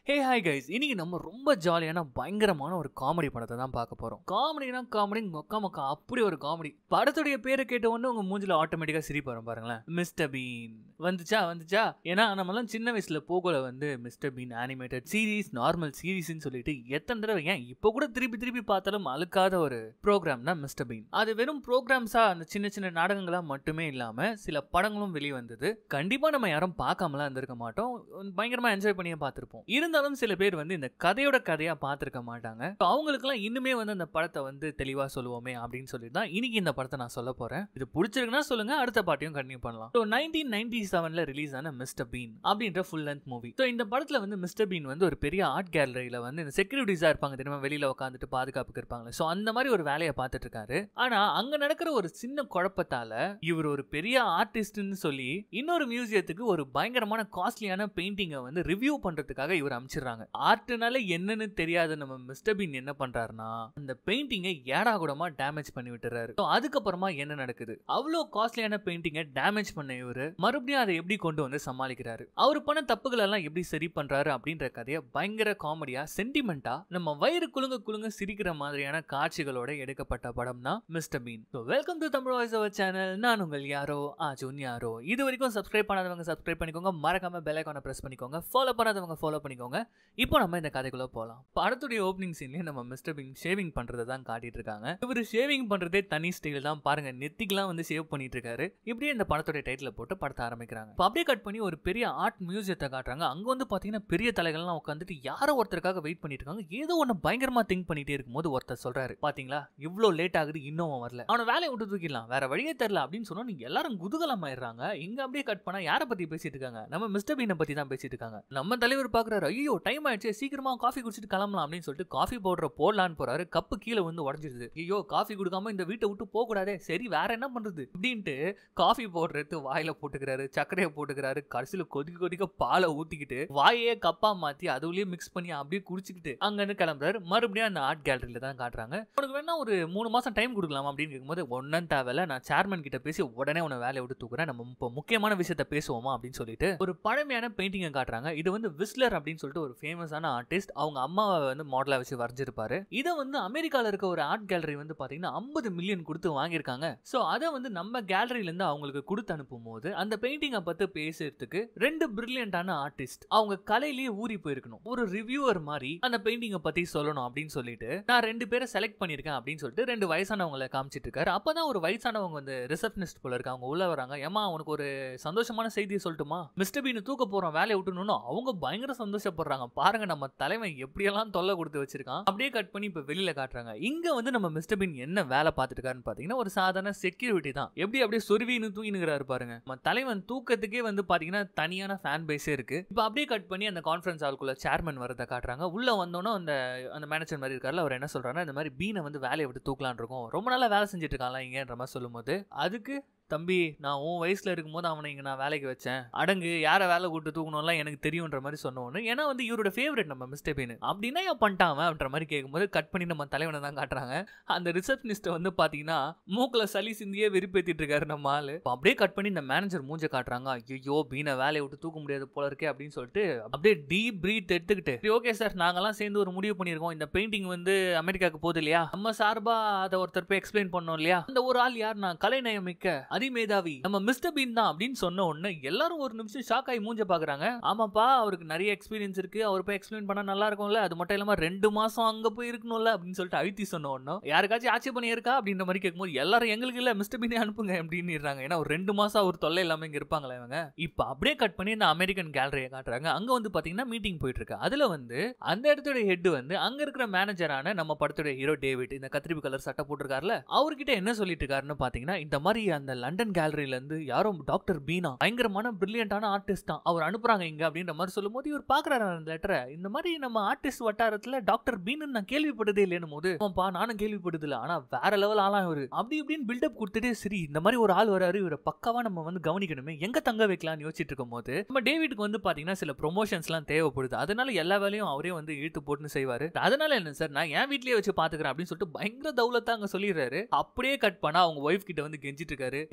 Hey hi guys இன்னைக்கு நம்ம ரொம்ப ஜாலியான பயங்கரமான ஒரு காமெடி படத்தை தான் பார்க்க போறோம் காமெடினா காமெடி மொக்கா மொக்கா அப்படி ஒரு காமெடி படத்துடைய பேரை கேட்ட உடனே உங்க மூஞ்சில ஆட்டோமேட்டிக்கா சிரிப்பு வரும் பாருங்களேன் மிஸ்டர் பீன் வந்துச்சா வந்துச்சா ஏன்னா நம்மலாம் சின்ன வயசுல போகல வந்து Mister Bean animated series normal சீரிஸ்னு சொல்லிட்டு எத்தனை தடவை ஏன் இப்போ கூட திருப்பி திருப்பி பார்த்தாலும் அழுக்காத ஒரு ப்ரோக்ராம் தான் மிஸ்டர் பீன் அது வெறும் ப்ரோக்ராம்ஸா அந்த சின்ன சின்ன நாடகங்களா மட்டுமே இல்லாம சில படங்களும் வெளியே வந்தது கண்டிப்பா நம்ம யாரும் பார்க்காமலாம் இருந்திருக்க மாட்டோம் பயங்கரமா என்ஜாய் பண்ணியே பார்த்திருப்போம் இருந்தாலும் சில பேர் வந்து இந்த கதையோட கதையா பார்த்திருக்க மாட்டாங்க So அவங்களுக்குலாம் இன்னுமே வந்து அந்த படத்தை வந்து தெளிவா சொல்லுவோமே அப்படின்னு சொல்லி தான் இன்னைக்கு இந்த படத்தை நான் சொல்ல போறேன் இது பிடிச்சிருக்குன்னா சொல்லுங்க அடுத்த பாட்டையும் கண்டினியூ பண்ணலாம் ஸோ நைன்டீன் நைன்டி செவன்ல ரிலீஸ் ஆன மிஸ்டர் பீன் அப்படின்ற ஃபுல் லென்த் மூவி ஸோ இந்த படத்துல வந்து மிஸ்டர் பீன் வந்து ஒரு பெரிய ஆர்ட் கேலரியில வந்து இந்த செக்யூரிட்டிஸா இருப்பாங்க தெரியுமா வெளியில உட்காந்துட்டு பாதுகாப்புக்கு இருப்பாங்க ஸோ அந்த மாதிரி ஒரு வேலையை பார்த்துட்டு இருக்காரு ஆனா அங்க நடக்கிற ஒரு சின்ன குழப்பத்தால இவர் ஒரு பெரிய ஆர்டிஸ்ட்னு சொல்லி இன்னொரு மியூசியத்துக்கு ஒரு பயங்கரமான காஸ்ட்லியான பெயிண்டிங்கை வந்து ரிவ்யூ பண்றதுக்காக இவர் அமைச்சிடுறாங்க ஆர்ட்னால என்னன்னு தெரியாத நம்ம மிஸ்டர் பீன் என்ன பண்றாருன்னா அந்த பெயிண்டிங்கை ஏடா கூடமா டேமேஜ் பண்ணி விட்டுறாரு So அதுக்கப்புறமா என்ன நடக்குது அவ்வளோ காஸ்ட்லியான பெயிண்டிங்கை டேமேஜ் பண்ண இவரு மறுபடியும் அதை எப்படி கொண்டு வந்து சமாளிக்கிறாரு அவர் பண்ண தப்புகள் எல்லாம் எப்படி சரி பண்றாரு அப்படின்ற கதையை பயங்கர காமெடியா சென்டிமெண்டா நம்ம வயிறு குலுங்க குலுங்க சிரிக்கிற மாதிரியான காட்சிகளோட எடுக்கப்பட்ட படம் தான் Mister Bean welcome to Tamil voice our channel நான் உங்கள் யாரோ ஆஜுன் யாரோ இது வரைக்கும் சப்ஸ்கிரைப் பண்ணாதவங்க சப்ஸ்கிரைப் பண்ணிக்கோங்க மறக்காம பெல் ஐக்கானை பிரஸ் பண்ணிக்கோங்க ஃபாலோ பண்ணாதவங்க ஃபாலோ பண்ணிக்கோங்க இப்போ நம்ம இந்த கதைக்குள்ள போகலாம் படத்துடைய ஓப்பனிங் சீன்லயே நம்ம மிஸ்டர் பீன் ஷேவிங் பண்றதை தான் காட்டிட்டு இருக்காங்க இவர் ஷேவிங் பண்றதே தனி ஸ்டைல் தான் பாருங்க நெத்திக்கெல்லாம் வந்து ஷேவ் பண்ணிட்டு இருக்காரு இப்படியே இந்த படத்துடைய டைட்டில் போட்டு படத்தை ஆரம்பிக்கிறாங்க இப்போ அப்படியே கட் பண்ணி ஒரு பெரிய ஆர்ட் மியூசியத்தை காட்டுறாங்க அங்க வந்து பாத்தீங்கன்னா பெரிய தலைகள்லாம் உட்காந்துட்டு யாரோ ஒருத்தருக்காக வெயிட் பண்ணிட்டு இருக்காங்க ஏதோ ஒன்று பயங்கரமா திங்க் பண்ணிட்டே இருக்கும்போது ஒருத்தர் சொல்றாரு பாத்தீங்களா இவ்வளோ லேட் ஆகுது இன்னும் அவன் வரல அவனை வேலையை விட்டு தூக்கிடலாம் வேற வழியே தெரியல அப்படின்னு சொன்னா நீங்க எல்லாரும் குதூகலம் ஆயிடுறாங்க இங்க அப்படியே கட் பண்ணா யாரை பத்தி பேசிட்டு இருக்காங்க நம்ம மிஸ்டர் பீனை பத்தி தான் பேசிட்டு இருக்காங்க நம்ம தலைவர் பாக்குறாரு ஐயோ டைம் ஆயிடுச்சு சீக்கிரமா காஃபி குடிச்சிட்டு கிளம்பலாம் அப்படின்னு சொல்லிட்டு காஃபி பவுடரை போடலான்னு போறாரு கப்பு கீழே வந்து உடஞ்சிருது ஐயோ காஃபி கொடுக்காம இந்த வீட்டை விட்டு போக கூடாதே சரி வேற என்ன பண்றது அப்படின்ட்டு காஃபி பவுடர் எடுத்து வாயில போட்டுக்கிறாரு சர்க்கரையை போட்டுக்கிறாரு கடைசியில கொதிக்க கொதிக்க பாலை ஊத்திக்கிட்டு வாயே கப்பா மாத்தி அதுலயே மிக்ஸ் பண்ணி அப்படியே குடிச்சுக்கிட்டு அங்க இருந்து கிளம்புறாரு மறுபடியும் அந்த ஆர்ட் கேலரியில தான் காட்டுறாங்க உனக்கு வேணா ஒரு மூணு மாசம் டைம் கொடுக்கலாம் அப்படின்னு கேட்கும்போது ஒன்னும் தேவையில்ல நான் சேர்மன் கிட்ட பேசி உடனே உன்னை வேலையை விட்டு தூக்குறேன் நம்ம இப்போ முக்கியமான விஷயத்த பேசுவோமா அப்படின்னு சொல்லிட்டு ஒரு பழமையான பெயிண்டிங்கை காட்டுறாங்க இது வந்து விஸ்லர் அப்படின்னு சொல்லிட்டு ஒரு ஃபேமஸான ஆர்டிஸ்ட் அவங்க அம்மாவை வந்து மாடலா வச்சு வரைஞ்சிருப்பாரு இதை வந்து அமெரிக்கால இருக்க ஒரு ஆர்ட் கேலரி வந்து பாத்தீங்கன்னா ஐம்பது மில்லியன் கொடுத்து வாங்கியிருக்காங்க ஸோ அதை வந்து நம்ம கேலரியில இருந்து அவங்களுக்கு கொடுத்து அனுப்பும் போது அந்த பெயிண்டிங்கை பத்தி பேசுறதுக்கு ரெண்டு பிரில்லியண்டான ஆர்டிஸ்ட் அவங்க கலையிலேயே ஊறி போயிருக்கணும் ஒரு ரிவ்யூவர் மாதிரி அந்த பெயிண்டிங்கை பத்தி சொல்லணும் அப்படின்னு சொல்லிட்டு நான் ரெண்டு பேரை செலக்ட் பண்ணிருக்கேன் அப்படின்னு சொல்லிட்டு ரெண்டு வயசானவங்களை காமிச்சிட்டு இருக்காரு அப்பதான் ஒரு வயசானவங்க வந்து ரிசப்ஷனிஸ்ட் போல இருக்கு அவங்க உள்ள வராங்க ஏமா உனக்கு ஒரு சந்தோஷமான செய்தியை சொல்லட்டுமா மிஸ்டர் பீன் தூக்க போறோம் வேலையை விட்டுணும்னு அவங்க பயங்கர சந்தோஷப்படுறாங்க பாருங்க நம்ம தலைமை எப்படியெல்லாம் தொல்லை கொடுத்து வச்சிருக்கான் அப்படியே கட் பண்ணி இப்ப வெளியில காட்டுறாங்க இங்க வந்து நம்ம மிஸ்டர் பீன் என்ன வேலை பார்த்துட்டு இருக்காருன்னு பாத்தீங்கன்னா ஒரு சாதாரண செக்யூரிட்டி தான் எப்படி அப்படியே சொருவின்னு தூங்கினுங்கிறாரு பாருங்க நம்ம தலைவன் தூக்கத்துக்கே வந்து பாத்தீங்கன்னா தனியான ஃபேன் பேஸே இருக்கு இப்ப அப்படியே கட் பண்ணி அந்த கான்ஃபரன்ஸ் ஹால்குள்ள சேர்மன் வரதை காட்டுறாங்க உள்ள வந்தோன்னே அந்த அந்த மேனேஜர் மாதிரி இருக்காருல அவர் என்ன சொல்றாருன்னா இந்த மாதிரி பீனை வந்து வேலையை விட்டு தூக்கலான் இருக்கும் ரொம்ப நாளா வேலை செஞ்சுட்டு இருக்காங்களா இங்கன்ற மாதிரி சொல்லும்போது அதுக்கு தம்பி நான் உன் வயசுல இருக்கும்போது அவனை இங்க நான் வேலைக்கு வச்சேன் அடங்கு யாரை வேலை கூட்டு தூக்கணும்லாம் எனக்கு தெரியுன்ற மாதிரி சொன்ன ஒன்று ஏன்னா வந்து இவரோட ஃபேவரட் நம்ம மிஸ்டர் பீன் அப்படின்னா ஏன் பண்ணிட்டான் அவன் அப்படின்ற மாதிரி கேட்கும்போது கட் பண்ணி நம்ம தலைவனை தான் காட்டுறாங்க அந்த ரிசப்ஷனிஸ்ட்டை வந்து பாத்தீங்கன்னா மூக்குல சளி சிந்தியே வெறுப்பேத்திட்டு இருக்காரு நம்ம ஆளு அப்ப அப்படியே கட் பண்ணி இந்த மேனேஜர் மூஞ்ச காட்டுறாங்க ஐயோ பீனை வேலையை விட்டு தூக்க முடியாது போல இருக்கே அப்படின்னு சொல்லிட்டு அப்படியே டீப் பிரீத் எடுத்துக்கிட்டு சரி ஓகே சார் நாங்கெல்லாம் சேர்ந்து ஒரு முடிவு பண்ணியிருக்கோம் இந்த பெயிண்டிங் வந்து அமெரிக்காவுக்கு போகுது இல்லையா நம்ம சார்பா அதை ஒருத்தர் போய் எக்ஸ்பிளைன் பண்ணோம் இல்லையா அந்த ஒரு ஆள் யார் நான் கலைநயம் மிக்க அதிமேதாவி நம்ம மிஸ்டர் பீன் தான் அப்படின்னு சொன்ன உடனே எல்லாரும் ஒரு நிமிஷம் ஷாக் ஆகி மூஞ்ச பாக்குறாங்க ஆமாப்பா அவருக்கு நிறைய எக்ஸ்பீரியன்ஸ் இருக்கு அவர் போய் எக்ஸ்பிளைன் பண்ணா நல்லா இருக்கும்ல அது மட்டும் இல்லாம ரெண்டு மாசம் அங்க போய் இருக்கணும்ல அப்படின்னு சொல்லிட்டு அழுத்தி சொன்ன உடனே யாருக்காச்சும் ஆட்சேபணம் இருக்கா அப்படின்ற மாதிரி கேட்கும்போது எல்லாரும் எங்களுக்கு இல்ல மிஸ்டர் பீனே அனுப்புங்க அப்படின்னு ஏன்னா ஒரு ரெண்டு மாசம் அவர் தொல்லை இல்லாம இங்க இருப்பாங்களே இவங்க இப்ப அப்படியே கட் பண்ணி இந்த அமெரிக்கன் கேலரியை காட்டுறாங்க அங்க வந்து பாத்தீங்கன்னா மீட்டிங் போயிட்டு இருக்கு அதுல வந்து அந்த இடத்தோட ஹெட் வந்து அங்க இருக்கிற மேனேஜரான நம்ம படத்தோட ஹீரோ டேவிட் இந்த கத்திரிப்பு கலர் சட்டை போட்டிருக்காருல அவர்கிட்ட என்ன சொல்லிட்டு இருக்காருன்னு பாத்தீங்கன்னா இந்த மாதிரி அந்த லண்டன் கேலரியில இருந்து யாரோ டாக்டர் பீனா பயங்கரமான பிரில்லியண்டான ஆர்டிஸ்ட் தான் அவர் அனுப்புறாங்க இங்க அப்படின்ற மாதிரி சொல்லும்போது இவர் பாக்குறாரு அந்த லெட்டரை இந்த மாதிரி நம்ம ஆர்டிஸ்ட் வட்டாரத்துல டாக்டர் பீனு நான் கேள்விப்பட்டதே இல்லைன்னு போது ஆமாப்பா நானும் கேள்விப்பட்டது இல்ல ஆனா வேற லெவல் ஆளா இவரு அப்படி இப்படின்னு பில்டப் கொடுத்துட்டு சரி இந்த மாதிரி ஒரு ஆள் வராரு இவரை பக்காவா நம்ம வந்து கவனிக்கணுமே எங்க தங்க வைக்கலாம்னு யோசிச்சுட்டு இருக்கும் போது நம்ம டேவிட்க்கு வந்து பாத்தீங்கன்னா சில ப்ரொமோஷன்ஸ் எல்லாம் தேவைப்படுது அதனால எல்லா வேலையும் அவரே வந்து இழுத்து போட்டுன்னு செய்வாரு அதனால என்ன சார் நான் என் வீட்லயே வச்சு பாத்துக்கிறேன் அப்படின்னு சொல்லிட்டு பயங்கர தௌலத்தா அங்க சொல்லிடுறாரு அப்படியே கட் பண்ணா அவங்க ஒய்ஃப் கிட்ட வந்து கெஞ்சிட்டு இருக்காரு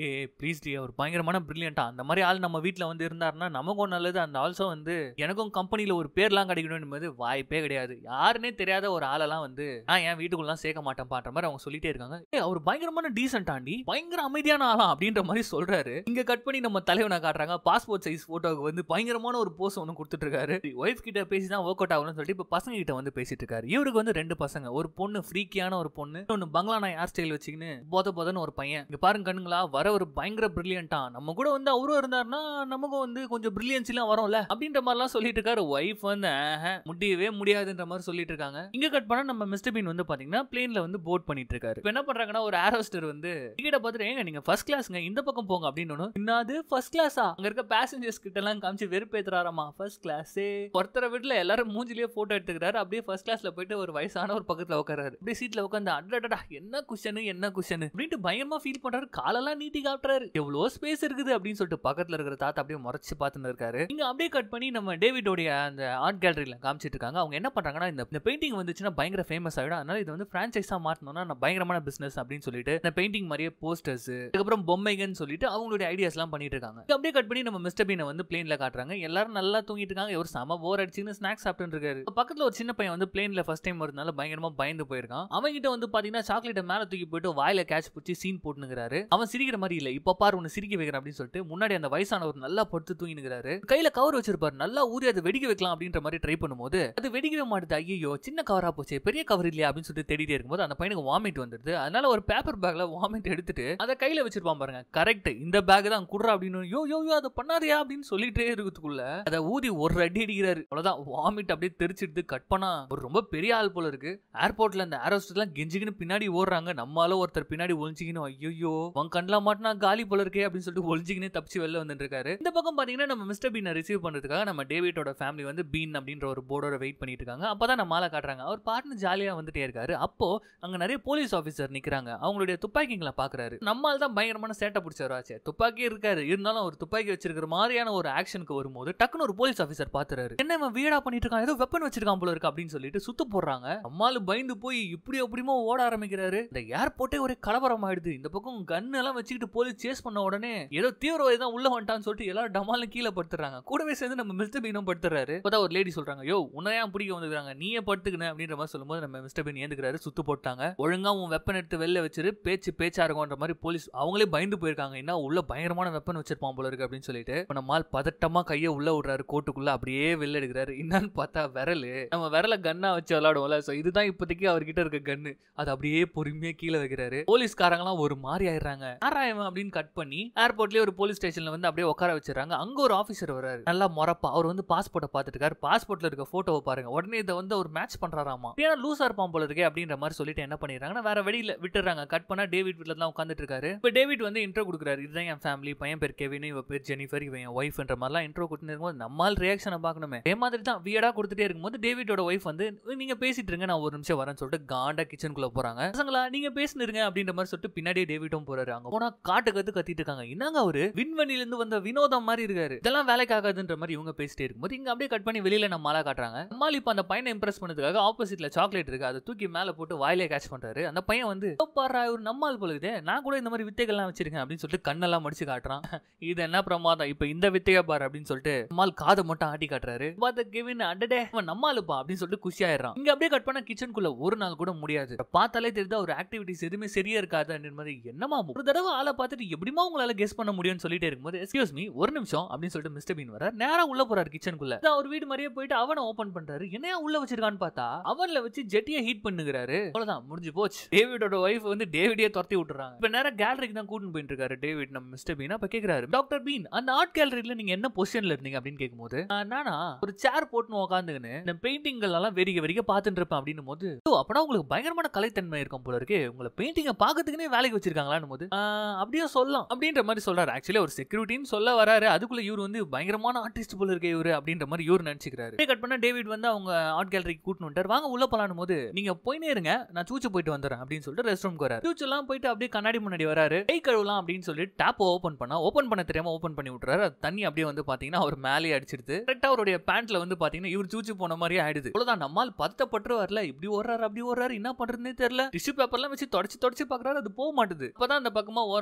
ஏ ப்ளீஸ் டி அவர் பயங்கரமான பிரில்லியண்டா அந்த மாதிரி ஆள் நம்ம வீட்ல வந்து இருந்தாருன்னா நமக்கும் நல்லது அந்த ஆல்சோ வந்து எனக்கும் கம்பெனில ஒரு பேர்லாம் கிடைக்கணும் என்பது வாய்ப்பே கிடையாது யாருன்னே தெரியாத ஒரு ஆளெல்லாம் வந்து நான் என் வீட்டுக்குள்ளலாம் சேர்க்க மாட்டேன் பான்ற மாதிரி அவங்க சொல்லிட்டே இருக்காங்க ஏ அவர் பயங்கரமான டீசென்ட் ஆண்டி பயங்கர அமைதியான ஆளா அப்படின்ற மாதிரி சொல்றாரு இங்க கட் பண்ணி நம்ம தலைவனை காட்டுறாங்க பாஸ்போர்ட் சைஸ் போட்டோவுக்கு வந்து பயங்கரமான ஒரு போஸ் ஒன்று கொடுத்துட்டு இருக்காரு ஒய்ஃப் கிட்ட பேசி தான் ஒர்க் அவுட் ஆகணும்னு சொல்லிட்டு இப்ப பசங்க கிட்ட வந்து பேசிட்டு இருக்காரு இவருக்கு வந்து ரெண்டு பசங்க ஒரு பொண்ணு ஃப்ரீக்கியான ஒரு பொண்ணு ஒன்னு பங்களா நாய் ஹேர் ஸ்டைல் வச்சுக்கின்னு போத போதன்னு ஒரு பையன் இங்க பாருங்க கண்ணுங்களா வர ஒரு பயங்கர பிரில்லியண்டா நம்ம கூட வந்து அவரும் இருந்தாருன்னா நமக்கும் வந்து கொஞ்சம் பிரில்லியன்ஸ் எல்லாம் வரும்ல அப்படின்ற மாதிரிலாம் சொல்லிட்டு இருக்காரு ஒய்ஃப் வந்து ஆஹா, முடியவே முடியாதுன்ற மாதிரி சொல்லிட்டு இருக்காங்க இங்க கட் பண்ணா நம்ம மிஸ்டர் பீன் வந்து பாத்தீங்கன்னா பிளேன்ல வந்து போட் பண்ணிட்டு இருக்காரு இப்ப என்ன பண்றாங்கன்னா ஒரு ஏரோஸ்டர் வந்து டிக்கெட்டை பார்த்துட்டு ஏங்க நீங்க ஃபர்ஸ்ட் கிளாஸ்ங்க இந்த பக்கம் போங்க அப்படின்னு ஒண்ணு. என்னது ஃபர்ஸ்ட் கிளாஸா அங்க இருக்க பேசஞ்சர்ஸ் கிட்ட எல்லாம் காமிச்சு வெறுப்பேத்துறாராமா ஃபர்ஸ்ட் கிளாஸே ஒருத்தரை வீட்டுல எல்லாரும் மூஞ்சிலேயே போட்டோ எடுத்துக்கிறாரு அப்படியே ஃபர்ஸ்ட் கிளாஸ்ல போயிட்டு ஒரு வயசான ஒரு பக்கத்துல உட்காராரு அப்படியே சீட்ல உட்காந்து அடடா என்ன குஷனு என்ன குஷனு அப்படின்ட்டு பயங்கரமா ஃபீல் பண்றாரு காலெல்லாம் நீட்டி காட்டுறாரு எவ்வளவு ஸ்பேஸ் இருக்குது அப்படின்னு சொல்லிட்டு பக்கத்துல இருக்கிற தாத்தா அப்படியே முறைச்சு பார்த்துன்னு இருக்காரு இங்க அப்படியே கட் பண்ணி நம்ம டேவிடோடைய அந்த ஆர்ட் கேலரியில காமிச்சிட்டு இருக்காங்க அவங்க என்ன பண்றாங்கன்னா இந்த இந்த பெயிண்டிங் வந்துச்சுன்னா பயங்கர ஃபேமஸ் ஆயிடும் அதனால இது வந்து பிரான்ச்சைஸா மாத்தணும்னா நான் பயங்கரமான பிசினஸ் அப்படின்னு சொல்லிட்டு இந்த பெயிண்டிங் மாதிரியே போஸ்டர்ஸ் அதுக்கப்புறம் பொம்மைகன்னு சொல்லிட்டு அவங்களுடைய ஐடியாஸ் எல்லாம் பண்ணிட்டு இருக்காங்க இங்க அப்படியே கட் பண்ணி நம்ம மிஸ்டர் பீனை வந்து பிளேன்ல காட்டுறாங்க எல்லாரும் நல்லா தூங்கிட்டு இருக்காங்க ஒரு செம போர் அடிச்சுன்னு ஸ்நாக்ஸ் சாப்பிட்டு இருக்காரு இப்ப பக்கத்துல ஒரு சின்ன பையன் வந்து பிளேன்ல ஃபர்ஸ்ட் டைம் வரதுனால பயங்கரமா பயந்து போயிருக்கான் அவன் கிட்ட வந்து பாத்தீங்கன்னா சாக்லேட்டை மேல தூக்கி போயிட்டு வாயில கேட்ச் பிடிச்சி சீன் போட்டுனுங்கிறாரு அவன் சிரிக்கிற மாதிரி இல்ல இப்ப பாரு உன்னை சிரிக்க வைக்கிறேன் அப்படின்னு சொல்லிட்டு முன்னாடி அந்த வயசானவர் நல்லா படுத்து தூங்கினுங்கிறாரு கையில கவர் வச்சிருப்பாரு நல்லா ஊதி அதை வெடிக்க வைக்கலாம் அப்படின்ற மாதிரி ட்ரை பண்ணும்போது அது வெடிக்கவே மாட்டுது ஐயோ சின்ன கவரா போச்சு பெரிய கவர் இல்லையா அப்படின்னு சொல்லிட்டு தேடிட்டே இருக்கும்போது அந்த பையனுக்கு வாமிட் வந்துடுது அதனால ஒரு பேப்பர் பேக்ல வாமிட் எடுத்துட்டு அதை கையில வச்சிருப்பான் பாருங்க கரெக்ட் இந்த பேக் தான் குடுறா அப்படின்னு யோ யோ யோ அதை பண்ணாதியா அப்படின்னு சொல்லிட்டே இருக்கிறதுக்குள்ள அதை ஊதி ஒரு அடி அடிக்கிறாரு அவ்வளவுதான் வாமிட் அப்படியே தெரிச்சிடுது கட் பண்ணா ஒரு ரொம்ப பெரிய ஆள் போல இருக்கு ஏர்போர்ட்ல அந்த ஏரோஸ்டர்லாம் கெஞ்சிக்கின்னு பின்னாடி ஓடுறாங்க நம்மளால ஒருத்தர் பின்னாடி ஒளிஞ்சிக்கணும் ஐயோ உன் கண்ணில் மாட்டினா காலி போல இருக்கே அப்படின்னு சொல்லிட்டு ஒளிஞ்சிக்கினே தப்பிச்சு வெளில வந்துட்டு இருக்காரு இந்த பக்கம் பாத்தீங்கன்னா நம்ம மிஸ்டர் பீனை ரிசீவ் பண்றதுக்காக நம்ம டேவிட்டோட ஃபேமிலி வந்து பீன் அப்படின்ற ஒரு போர்டோட வெயிட் பண்ணிட்டு இருக்காங்க அப்பதான் நம்ம ஆளை காட்டுறாங்க அவர் பாட்டுன்னு ஜாலியா வந்துட்டே இருக்காரு அப்போ அங்க நிறைய போலீஸ் ஆபீசர் நிக்கிறாங்க அவங்களுடைய துப்பாக்கிங்களை பாக்குறாரு நம்மால் தான் பயங்கரமான சேட்டை பிடிச்சவராச்சே துப்பாக்கி இருக்காரு இருந்தாலும் அவர் துப்பாக்கி வச்சிருக்கிற மாதிரியான ஒரு ஆக்ஷனுக்கு வரும்போது டக்குன்னு ஒரு போலீஸ் ஆபீசர் பாத்துறாரு என்ன இவன் வீடா பண்ணிட்டு இருக்கான் ஏதோ வெப்பன் வச்சிருக்கான் போல இருக்கு அப்படின்னு சொல்லிட்டு சுத்து போடுறாங்க நம்மால் பயந்து போய் இப்படி அப்படியுமோ ஓட ஆரம்பிக்கிறாரு இந்த ஏர்போர்ட்டே ஒரே கலவரம் ஆயிடுது இந்த பக்கம் கன் எல்லாம் வச்சுக்கிட்டு போலீஸ் சேஸ் பண்ண உடனே ஏதோ தீவிரவாதி தான் உள்ள வந்துட்டான்னு சொல்லிட்டு எல்லாரும் டமால கீழே படுத்துறாங்க கூடவே சேர்ந்து நம்ம மிஸ்டர் பீனும் படுத்துறாரு இப்பதான் ஒரு லேடி சொல்றாங்க யோ உன்னையா பிடிக்க வந்துருக்காங்க நீயே படுத்துக்கின அப்படின்ற மாதிரி சொல்லும்போது நம்ம மிஸ்டர் பீன் ஏந்துக்கிறாரு சுத்து போட்டாங்க ஒழுங்கா உன் வெப்பன் எடுத்து வெளில வச்சிரு பேச்சு பேச்சா இருக்கும்ன்ற மாதிரி போலீஸ் அவங்களே பயந்து போயிருக்காங்க என்ன உள்ள பயங்கரமான வெப்பன் வச்சிருப்பான் போல இருக்கு அப்படின்னு சொல்லிட்டு இப்ப நம்மால் பதட்டமா கையை உள்ள விடுறாரு கோட்டுக்குள்ள அப்படியே வெளில எடுக்கிறாரு என்னன்னு பார்த்தா விரலு நம்ம விரல கன்னா வச்சு விளையாடுவோம்ல சோ இதுதான் இப்போதைக்கு அவர்கிட்ட இருக்க கன்னு அது அப்படியே பொறுமையா கீழே வைக்கிறாரு போலீஸ்காரங்களாம் ஒரு மாதிரி ஆயிடுறாங்க ஆராயவன் அப்படின்னு கட் பண்ணி ஏர்போர்ட்லயே ஒரு போலீஸ் ஸ்டேஷன்ல வந்து அப்படியே உட்கார வச்சிடறாங்க அங்க ஒரு ஆபீசர் வராரு நல்லா மொறப்பா அவர் வந்து பாஸ்போர்ட்டை பார்த்துட்டு இருக்காரு பாஸ்போர்ட்ல இருக்க போட்டோவை பாருங்க உடனே இதை வந்து ஒரு மேட்ச் பண்றாராமா ஏன்னா லூசா இருப்பான் போல இருக்கே அப்படின்ற மாதிரி சொல்லிட்டு என்ன பண்ணிடுறாங்கன்னா வேற வெளியில விட்டுறாங்க கட் பண்ணா டேவிட் வீட்ல தான் உட்காந்துட்டு இருக்காரு இப்போ டேவிட் வந்து இன்ட்ரோ கொடுக்குறாரு இதுதான் என் ஃபேமிலி பையன் பேர் கெவின் இவ பேர் ஜெனிஃபர் இவன் என் ஒய்ஃப்ன்ற மாதிரிலாம் இன்ட்ரோ கொடுத்துட்டு இருக்கும்போது நம்மால் ரியாக்ஷனை பார்க்கணுமே அதே மாதிரி தான் வியடா கொடுத்துட்டே இருக்கும்போது டேவிட்டோட ஒய்ஃப் வந்து நீங்க பேசிட்டு இருங்க நான் ஒரு நிமிஷம் வரேன்னு சொல்லிட்டு காண்டா கிச்சனுக்குள்ள போறாங்க பசங்களா நீங்க பேசினிருங்க அப்படின்ற மாதிரி சொல்லிட்டு பின்னாடியே டேவிட்டும் போறாரு அங்க போனா காட்டு கத்து கத்திட்டு இருக்காங்க என்னங்க அவரு விண்வெளியில இருந்து வந்த வினோதம் மாதிரி இருக்காரு இதெல்லாம் வேலைக்கு ஆகாதுன்ற மாதிரி இவங்க பேசிட்டே இருக்கும்போது இங்க அப்படியே கட் பண்ணி வெளியில நம்ம மாலா காட்டுறாங்க நம்மால் இப்ப அந்த பையனை இம்ப்ரெஸ் பண்ணதுக்காக ஆப்போசிட்ல சாக்லேட் இருக்கு அதை தூக்கி மேல போட்டு வாயிலே கேட்ச் பண்றாரு அந்த பையன் வந்து "ஓ, பாருடா இவர் நம்மால் போலுதே நான் கூட இந்த மாதிரி வித்தைகள்லாம் வச்சிருக்கேன் அப்படின்னு சொல்லிட்டு கண்ணெல்லாம் மடிச்சு காட்டுறான் இது என்ன பிரமாதம் இப்ப இந்த வித்தையா பாரு அப்படின்னு சொல்லிட்டு நம்மால் காதை மட்டும் ஆட்டி காட்டுறாரு பார்த்த கெவின் அடடே அவன் நம்மாலுப்பா அப்படின்னு சொல்லிட்டு குஷி ஆயிடுறான் இங்க அப்படியே கட் பண்ண கிச்சனுக்குள்ள ஒரு நாள் கூட முடியாது பார்த்தாலே தெரியுது ஒரு ஆக்டிவிட்டிஸ் எதுவுமே சரியா இருக்காது மாதிரி என்னமா ஒரு தடவை ஆளை பார்த்துட்டு எப்படிமா உங்களால கெஸ் பண்ண முடியும்னு சொல்லிட்டே இருக்கும்போது எக்ஸ்கியூஸ் மீ ஒரு நிமிஷம் அப்படின்னு சொல்லிட்டு மிஸ்டர் பீன் வர நேரா உள்ள போறாரு கிச்சனுக்குள்ள அவர் வீடு மாதிரியே போயிட்டு அவனை ஓபன் பண்றாரு என்னையா உள்ள வச்சிருக்கான்னு பார்த்தா அவன்ல வச்சு ஜெட்டியை ஹீட் பண்ணுகிறாரு அவ்வளவுதான் முடிஞ்சு போச்சு டேவிடோட ஒய்ஃப் வந்து டேவிடே துரத்தி விட்டுறாங்க இப்ப நேரா கேலரிக்கு தான் கூட்டிட்டு போயிட்டு இருக்காரு டேவிட் நம்ம மிஸ்டர் பீன் அப்ப கேக்குறாரு டாக்டர் பீன் அந்த ஆர்ட் கேலரியில நீங்க என்ன பொசிஷன்ல இருந்தீங்க அப்படின்னு கேட்கும்போது "ஆ, நானா ஒரு சேர் போட்டுன்னு உட்காந்துக்கின்னு இந்த பெயிண்டிங்கள் எல்லாம் வெறிக்க வெறிக்க பார்த்துட்டு இருப்பேன் அப்படின்னும் போது "ஓ, அப்பனா உங்களுக்கு பயங்கரமான கலைத்தன்மை இருக்கும் போல இருக்கு உங்களை பெயிண்டிங்க பாக்கிறதுக்குனே வேலைக்கு வச்சிருக்காங்களான்னு போது "ஆ, அப்படியே சொல்லலாம் அப்படின்ற மாதிரி சொல்றாரு ஆக்சுவலி ஒரு செக்யூரிட்டின்னு சொல்ல வராரு அதுக்குள்ள இவர் வந்து பயங்கரமான ஆர்டிஸ்ட் போல இருக்கு இவரு அப்படின்ற மாதிரி இவர் நினைச்சுக்கிறாரு கட் பண்ண டேவிட் வந்து அவங்க ஆர்ட் கேலரிக்கு கூட்டிட்டு வந்துட்டார் வாங்க உள்ள போலான்னு போது நீங்க போயினே இருங்க நான் சூச்சு போயிட்டு வந்துடுறேன் அப்படின்னு சொல்லிட்டு ரெஸ்ட் ரூம்க்கு வராரு சூச்சு எல்லாம் போயிட்டு அப்படியே கண்ணாடி முன்னாடி வராரு கை கழுவலாம் அப்படின்னு சொல்லிட்டு டேப் ஓபன் பண்ணா ஓபன் பண்ண தெரியாம ஓபன் பண்ணி விட்டுறாரு அது தண்ணி அப்படியே வந்து பாத்தீங்கன்னா அவர் மேலே அடிச்சிடுது கரெக்டா அவருடைய பேண்ட்ல வந்து பாத்தீங்கன்னா இவர் சூச்சு போன மாதிரி ஆயிடுது அவ்வளவுதான் நம்மால் பத்தப்பட்டு வரல இப்படி ஓடுறாரு அப்படி ஓடுறாரு என்ன பண்றதுன்னே தெரியல டிஷ்யூ பேப்பர்லாம் வச்சு தொடச்சு தொடச்சு பாக்குறாரு அது போக மாட்டுது அப்பதான் அந்த பக்கமா ஓரமா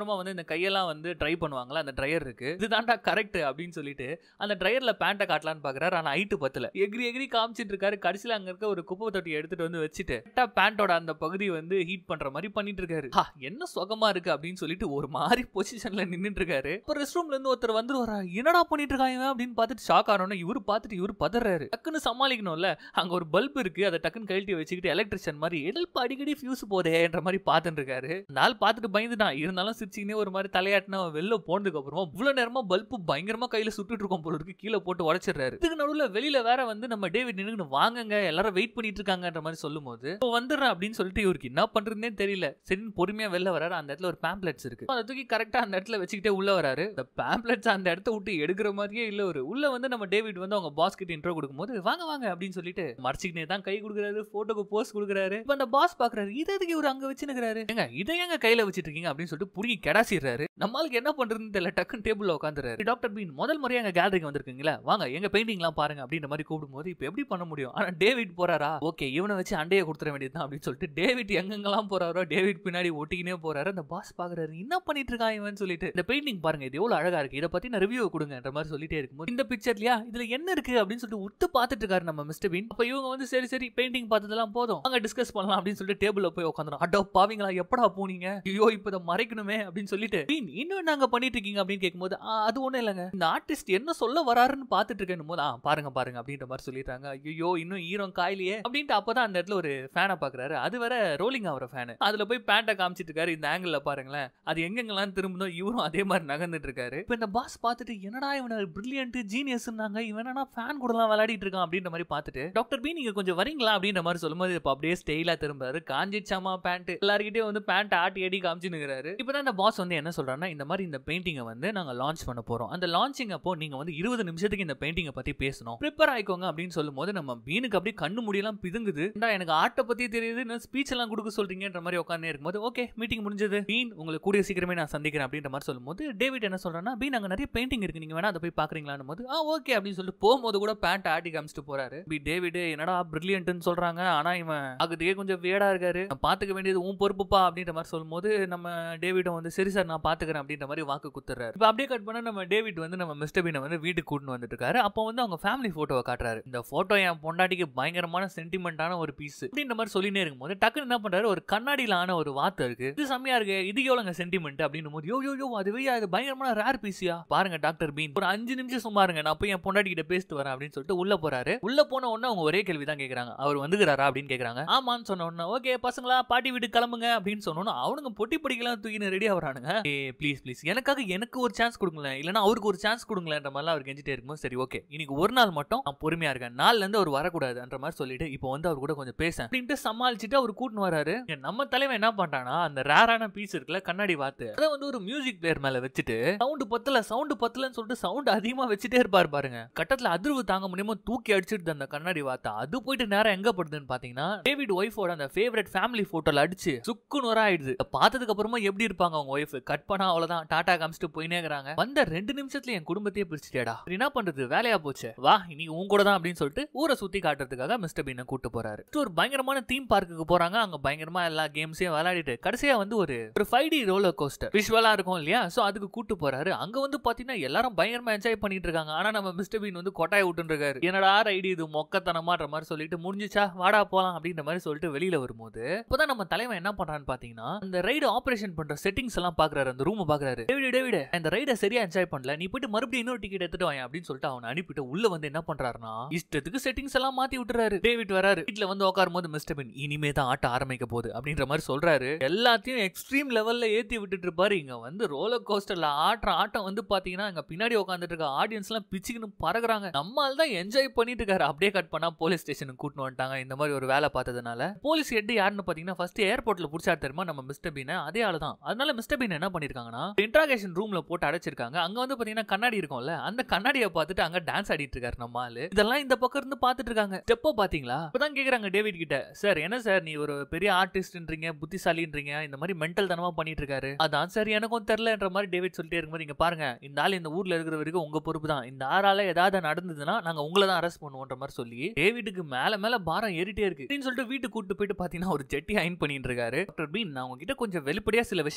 ஓரமா வந்து இந்த கையெல்லாம் வந்து ட்ரை பண்ணுவாங்களா அந்த ட்ரையர் இருக்கு இதுதான்டா கரெக்ட் அப்படின்னு சொல்லிட்டு அந்த ட்ரையர்ல பேண்ட்டை காட்டலான்னு பாக்குறாரு ஆனா ஹைட்டு பத்தல எகிரி எகிரி காமிச்சிட்டு இருக்காரு கடைசியில அங்க இருக்க ஒரு குப்பை தொட்டி எடுத்துட்டு வந்து வச்சுட்டு கரெக்டா பேண்டோட அந்த பகுதி வந்து ஹீட் பண்ற மாதிரி பண்ணிட்டு இருக்காரு "ஹா, என்ன சுகமா இருக்கு அப்படின்னு சொல்லிட்டு ஒரு மாதிரி பொசிஷன்ல நின்னுட்டு இருக்காரு இப்போ ரெஸ்ட் ரூம்ல இருந்து ஒருத்தர் வந்துருவாரா என்னடா பண்ணிட்டு இருக்காங்க இவன்?" அப்படின்னு பார்த்துட்டு ஷாக் ஆனோன்னு இவரு பார்த்துட்டு இவரு பதறாரு டக்குன்னு சமாளிக்கணும்ல அங்க ஒரு பல்ப் இருக்கு அதை டக்குன்னு கழட்டி வச்சுக்கிட்டு எலக்ட்ரிஷியன் மாதிரி எல்ப் அடிக்கடி ஃபியூஸ் போதேன்ற மாதிரி பார்த்துட்டு இருக்காரு அந்த ஆள் பார்த்துட்டு பயந்துட்டான் இருந்தாலும் சிரிச்சிங்கனே ஒரு மாதிரி தலையாட்டினா அவன் வெளில போனதுக்கு அப்புறமா இவ்வளவு நேரமா பல்பு பயங்கரமா கையில சுட்டுட்டு இருக்கோம் போல இருக்கு கீழே போட்டு உடைச்சிடுறாரு இதுக்கு நடுவுல வெளியில வேற வந்து நம்ம டேவிட் நின்று வாங்குங்க எல்லாரும் வெயிட் பண்ணிட்டு இருக்காங்கன்ற மாதிரி சொல்லும்போது இப்போ வந்துடுறேன் அப்படின்னு சொல்லிட்டு இவருக்கு என்ன பண்றதுனே தெரியல சரின்னு பொறுமையா வெளில வராரு அந்த இடத்துல ஒரு பேம்ப்ளெட்ஸ் இருக்கு அதை தூக்கி கரெக்டா அந்த இடத்துல வச்சுக்கிட்டே உள்ள வராரு இந்த பேம்ப்ளெட்ஸ் அந்த இடத்த விட்டு எடுக்கிற மாதிரியே இல்ல ஒரு உள்ள வந்து நம்ம டேவிட் வந்து அவங்க பாஸ் கிட்ட இன்ட்ரோ கொடுக்கும்போது வாங்க வாங்க அப்படின்னு சொல்லிட்டு மறைச்சிக்கினே தான் கை கொடுக்குறாரு போட்டோக்கு போஸ் கொடுக்குறாரு இப்போ அந்த பாஸ் பாக்குறாரு இதை எதுக்கு இவர் அங்க வச்சுனுக்குறாரு ஏங்க இதை ஏங்க கையில வச்சிட்டு இருக்கீங்க அப்படின்னு சொல்லிட்டு புரிங்கி கெடாசிடுறாரு நம்மளுக்கு என்ன பண்றதுன்னு தெரியல டக்குன்னு டேபிள்ல உட்காந்துறாரு டாக்டர் பீன் முதல் முறையா எங்க கேலரிக்கு வந்திருக்கீங்களா வாங்க எங்க பெயிண்டிங்லாம் பாருங்க அப்படின்ற மாதிரி கூப்பிடும்போது இப்போ எப்படி பண்ண முடியும் ஆனா டேவிட் போறாரா ஓகே இவனை வச்சு அண்டையை கொடுத்துட வேண்டியதுதான் அப்படின்னு சொல்லிட்டு டேவிட் எங்கெங்கெல்லாம் போறாரோ டேவிட் பின்னாடி ஒட்டிக்கினே போறாரு அந்த பாஸ் பாக்குறாரு என்ன பண்ணிட்டு இருக்கான் இவன் சொல்லிட்டு இந்த பெயிண்டிங் பாருங்க இது எவ்வளவு அழகா இருக்கு இதை பத்தி நான் ரிவ்யூ கொடுங்கன்ற மாதிரி சொல்லிட்டே இருக்கும்போது இந்த பிக்சர்லயா இதுல என்ன இருக்கு அப்படின்னு சொல்லிட்டு உத்து பார்த்துட்டு இருக்காரு நம்ம மிஸ்டர் பீன் அப்ப இவங்க வந்து சரி சரி பெயிண்டிங் பார்த்ததெல்லாம் போதும் அங்க டிஸ்கஸ் பண்ணலாம் அப்படின்னு சொல்லிட்டு டேபிள்ல போய் உட்காந்துரும் அடோ பாவீங்களா எப்படா போனீங்க ஐயோ இப்போ இதை மறைக்கணுமே அப்படின்னு சொல்லிட்டு "பீன், இன்னும் நாங்க பண்ணிட்டு இருக்கீங்க அப்படின்னு கேட்கும்போது "ஆ, அது ஒண்ணும் இல்லைங்க இந்த ஆர்டிஸ்ட் என்ன சொல்ல வராருன்னு பார்த்துட்டு இருக்கேன் போது ஆ பாருங்க பாருங்க அப்படின்ற மாதிரி சொல்லிட்டாங்க ஐயோ இன்னும் ஈரம் காயிலையே அப்படின்ட்டு அப்பதான் அந்த இடத்துல ஒரு ஃபேனை பாக்குறாரு அது வேற ரோலிங் ஆகிற ஃபேன் அதுல போய் பேண்ட்டை காமிச்சிட்டு இருக்காரு இந்த ஆங்கிள் பாருங்களேன் அது எங்கெங்கெல்லாம் திரும்புதோ இவரும் அதே மாதிரி நகர்ந்துட்டு இருக்காரு இப்போ இந்த பாஸ் பார்த்துட்டு என்னடா இவன பிரில்லியன்ட் ஜீனியஸ்னாங்க இவன் என்னன்னா ஃபேன் கூடலாம் விளையாடிட்டு இருக்கான் அப்படின்ற மாதிரி பார்த்துட்டு டாக்டர் பி நீங்க கொஞ்சம் வரீங்களா அப்படின்ற மாதிரி சொல்லும்போது இப்போ அப்படியே ஸ்டைலா திரும்பாரு காஞ்சிச்சாமா பேண்ட் எல்லாருக்கிட்டே வந்து பேண்ட் ஆட்டி அடி காமிச்சுனுங்கிறாரு இப்பதான் இந்த பாஸ் வந்து என்ன சொல்றாருன்னா இந்த மாதிரி இந்த பெயிண்டிங்கை வந்து நாங்க லான்ச் பண்ண போறோம் அந்த லான்ச்சிங் அப்போ நீங்க வந்து இருபது நிமிஷத்துக்கு இந்த பெயிண்டிங்கை பத்தி பேசணும் ப்ரிப்பேர் ஆயிக்கோங்க அப்படின்னு சொல்லும்போது நம்ம பீனுக்கு அப்படியே கண்ணு முடியெல்லாம் பிதுங்குது "ஏன்டா, எனக்கு ஆர்ட்டை பத்தி தெரியுது நான் ஸ்பீச் எல்லாம் கொடுக்க சொல்றீங்கன்ற மாதிரி உட்காந்து இருக்கும்போது ஓகே மீட்டிங் முடிஞ்சது பீன் உங்களுக்கு கூடிய சீக்கிரமே நான் சந்திக்கிறேன் அப்படின்ற மாதிரி சொல்லும்போது டேவிட் என்ன சொல்றான்னா பீன் அங்க நிறைய பெயிண்டிங் இருக்கு நீங்க வேணா அதை போய் பாக்குறீங்களான்னு போது ஆ ஓகே அப்படின்னு சொல்லிட்டு போகும்போது கூட பேண்ட் ஆட்டி காமிச்சிட்டு போறாரு பி டேவிட் என்னடா பிரில்லியன்ட்னு சொல்றாங்க ஆனா இவன் அதுக்கே கொஞ்சம் வேடா இருக்காரு நான் பாத்துக்க வேண்டியது உன் பொறுப்புப்பா அப்படின்ற மாதிரி சொல்லும்போது நம்ம டேவிடும் வந்து சரி சார் நான் பாத்துக்கிறேன் அப்படின்ற மாதிரி வாக்கு குத்துறாரு இப்போ அப்படியே கட் பண்ணா நம்ம டேவிட் வந்து நம்ம மிஸ்டர் பீனை வந்து வீட்டுக்கு கூட்டிட்டு வந்துட்டு இருக்காரு அப்போ வந்து அவங்க ஃபேமிலி போட்டோவை காட்டுறாரு இந்த போட்டோ என் பொண்டாட்டிக்கு பயங்கரமான சென்டிமெண்டான ஒரு பீஸ் அப்படின்ற மாதிரி சொல்லினே இருக்கும்போது டக்குன்னு என்ன பண்றாரு ஒரு கண்ணாடியில ஆன ஒரு வார்த்தை இருக்கு இது செம்மையா இருக்கு இது எவ்வளோங்க சென்டிமெண்ட் அப்படின்னு போது யோ யோ யோ அதுவே அது பயங்கரமான ரேர் பீஸியா பாருங்க டாக்டர் பீன் ஒரு அஞ்சு நிமிஷம் சும்மா இருங்க நான் போய் என் பொண்டாட்டி கிட்ட பேசிட்டு வரேன் அப்படின்னு சொல்லிட்டு உள்ள போறாரு உள்ள போன உடனே அவங்க ஒரே கேள்வி தான் கேக்குறாங்க அவர் வந்துக்கிறாரா அப்படின்னு கேக்குறாங்க ஆமான்னு சொன்ன உடனே ஓகே பசங்களா பாட்டி வீட்டுக்கு கிளம்புங்க அப்படின்னு சொன்னோன்னா அவனுங்க பொட்டி படிக்கலாம் தூக்கின்னு ரெடி ஆகுறானுங்க ஏ ப்ளீஸ் ப்ளீஸ் எனக்காக எனக்கு ஒரு சான்ஸ் கொடுங்களேன் இல்லைன்னா அவருக்கு ஒரு சான்ஸ் கொடுங்களேன்ற மாதிரிலாம் அவர் கெஞ்சிட்டே இருக்கும்போது சரி ஓகே இன்னைக்கு ஒரு நாள் மட்டும் நான் பொறுமையா இருக்கேன் நாள்ல இருந்து அவர் வரக்கூடாதுன்ற மாதிரி சொல்லிட்டு இப்போ வந்து அவர் கூட கொஞ்சம் பேச அப்படின்ட்டு சமாளிச்சுட்டு அவர் கூட்டின்னு வராரு இங்க நம்ம தலைவன் என்ன பண்றானா அந்த ரேரான பீஸ் இருக்குல்ல கண்ணாடி வாத்து அதை வந்து ஒரு மியூசிக் பிளேயர் மேல வச்சுட்டு சவுண்ட் பத்தல சவுண்ட் பத்தலன்னு சொல்லிட்டு சவுண்ட் அதிகமா வச்சுட்டே இருப்பாரு பாருங்க கட்டத்துல அதிர்வு தாங்க முடியாம தூக்கி அடிச்சிட்டு அந்த கண்ணாடி வாத்தா அது போயிட்டு நேரம் எங்க படுதுன்னு பாத்தீங்கன்னா டேவிட் ஒய்ஃபோட அந்த ஃபேவரட் ஃபேமிலி போட்டோல அடிச்சு சுக்கு நூறா ஆயிடுது இத பார்த்ததுக்கு அப்புறமா எப்படி இருப்பாங்க அவங்க ஒய்ஃப் கட் பண்ணா அவ்வளவுதான் டாடா காமிச்சிட்டு போயினே இருக்கிறாங்க வந்த ரெண்டு நிமிஷத்துல என் குடும்பத்தையே பிரிச்சுட்டேடா சரி, என்ன பண்றது வேலையா போச்சு வா இன்னைக்கு உன் கூட தான் அப்படின்னு சொல்லிட்டு ஊரை சுத்தி காட்டுறதுக்காக மிஸ்டர் பீனை கூட்டு போறாரு Next ஒரு பயங்கரமான தீம் பார்க்குக்கு போறாங்க அங்க பயங்கரமா எல்லா கேம்ஸையும் விளையாடிட்டு கடைசியா வந்து ஒரு ஒரு ஃபைவ் டி ரோலர் கோஸ்டர் விஷுவலா இருக்கும் இல்லையா சோ அதுக்கு கூட்டு போறாரு அங்க வந்து பாத்தீங்கன்னா எல்லாரும் பயங்கரமா என்ஜாய் பண்ணிட்டு இருக்காங்க ஆனா நம்ம மிஸ்டர் பீன் வந்து கொட்டாய் விட்டுன்னு இருக்காரு என்னடா ரைடு இது மொக்கத்தனமான்ற மாதிரி சொல்லிட்டு முடிஞ்சுச்சா வாடா போலாம் அப்படின்ற மாதிரி சொல்லிட்டு வெளியில வரும்போது இப்பதான் நம்ம தலைவன் என்ன பண்றான்னு பாத்தீங்கன்னா அந்த ரைடு ஆபரேஷன் பண்ற செட்டிங்ஸ் எல்லாம் பாக்குறாரு அந்த ரூம் பாக்குறாரு டேவிட் டேவிட் இந்த ரைடை சரியா என்ஜாய் பண்ணல நீ போயிட்டு மறுபடியும் இன்னொரு டிக்கெட் எடுத்துட்டு வாங்க அப்படின்னு சொல்லிட்டு அவனை அனுப்பிட்டு உள்ள வந்து என்ன பண்றாருன்னா இஷ்டத்துக்கு செட்டிங்ஸ் எல்லாம் மாத்தி விட்டுறாரு டேவிட் வராரு வீட்ல வந்து உட்காரும் போது மிஸ்டர் பின் இனிமே தான் ஆட்ட ஆரம்பிக்க போகுது அப்படின்ற மாதிரி சொல்றாரு எல்லாத்தையும் எக்ஸ்ட்ரீம் லெவல்ல ஏத்தி விட்டுட்டு இருப்பாரு இங்க வந்து ரோலர் கோஸ்டர்ல ஆடுற ஆட்டம் வந்து பாத்தீங்கன்னா அங்க பின்னாடி உட்காந்துட்டு இருக்க ஆடியன்ஸ் எல்லாம் பிச்சுக்கின்னு பறகுறாங்க நம்மால் தான் என்ஜாய் பண்ணிட்டு இருக்காரு அப்படியே கட் பண்ணா போலீஸ் ஸ்டேஷனுக்கு கூட்டிட்டு வந்துட்டாங்க இந்த மாதிரி ஒரு வேலை பார்த்ததுனால போலீஸ் ஹெட் யாருன்னு பாத்தீங்கன்னா ஃபர்ஸ்ட் ஏர்போர்ட்ல புடிச்சாரு தெரியுமா நம்ம மிஸ்டர் பீனை அதே ஆளு தான் அதனால மிஸ்டர் பீன் என்ன பண்ணிருக்காங்கன்னா இன்ட்ராகேஷன் ரூம்ல போட்டு அடைச்சிருக்காங்க அங்க வந்து பாத்தீங்கன்னா கண்ணாடி இருக்கும்ல அந்த கண்ணாடியை பார்த்துட்டு அங்க டான்ஸ் ஆடிட்டு இருக்காரு நம்ம ஆளு இதெல்லாம் இந்த பக்கம் இருந்து பார்த்துட்டு இருக்காங்க ஸ்டெப்போ பாத்தீங்களா இப்பதான் கேக்குறாங்க டேவிட் கிட்ட சார் என்ன சார் நீ ஒரு பெரிய ஆர்டிஸ்ட்ன்றீங்க புத்திசாலின்றீங்க இந்த மாதிரி மென்டல் தனமா பண்ணிட்டு இருக்காரு அதான் சார் எனக்கும் தெரியலன்ற மாதிரி டேவிட் சொல்லிட்டே இருக்கும்போது இங்க பாருங்க இந்த ஆள் இந்த ஊர்ல இருக்கிற வரைக்கும் உங்க பொறுப்பு தான் இந்த ஆறால ஏதாவது நடந்ததுன்னா நாங்க உங்களை தான் அரெஸ்ட் பண்ணுவோன்ற மாதிரி சொல்லி டேவிட்டுக்கு மேல மேல பாரம் ஏறிட்டே இருக்கு அப்படின்னு சொல்லிட்டு வீட்டுக்கு கூட்டு போயிட்டு பாத்தீங்கன்னா ஒரு ஜெட்டி அயன் பண்ணிட்டு இருக்காரு டாக்டர் பீன் நான் உங்ககிட்ட கொஞ்சம் வெளிப்படையா சில விஷயங்கள்லாம்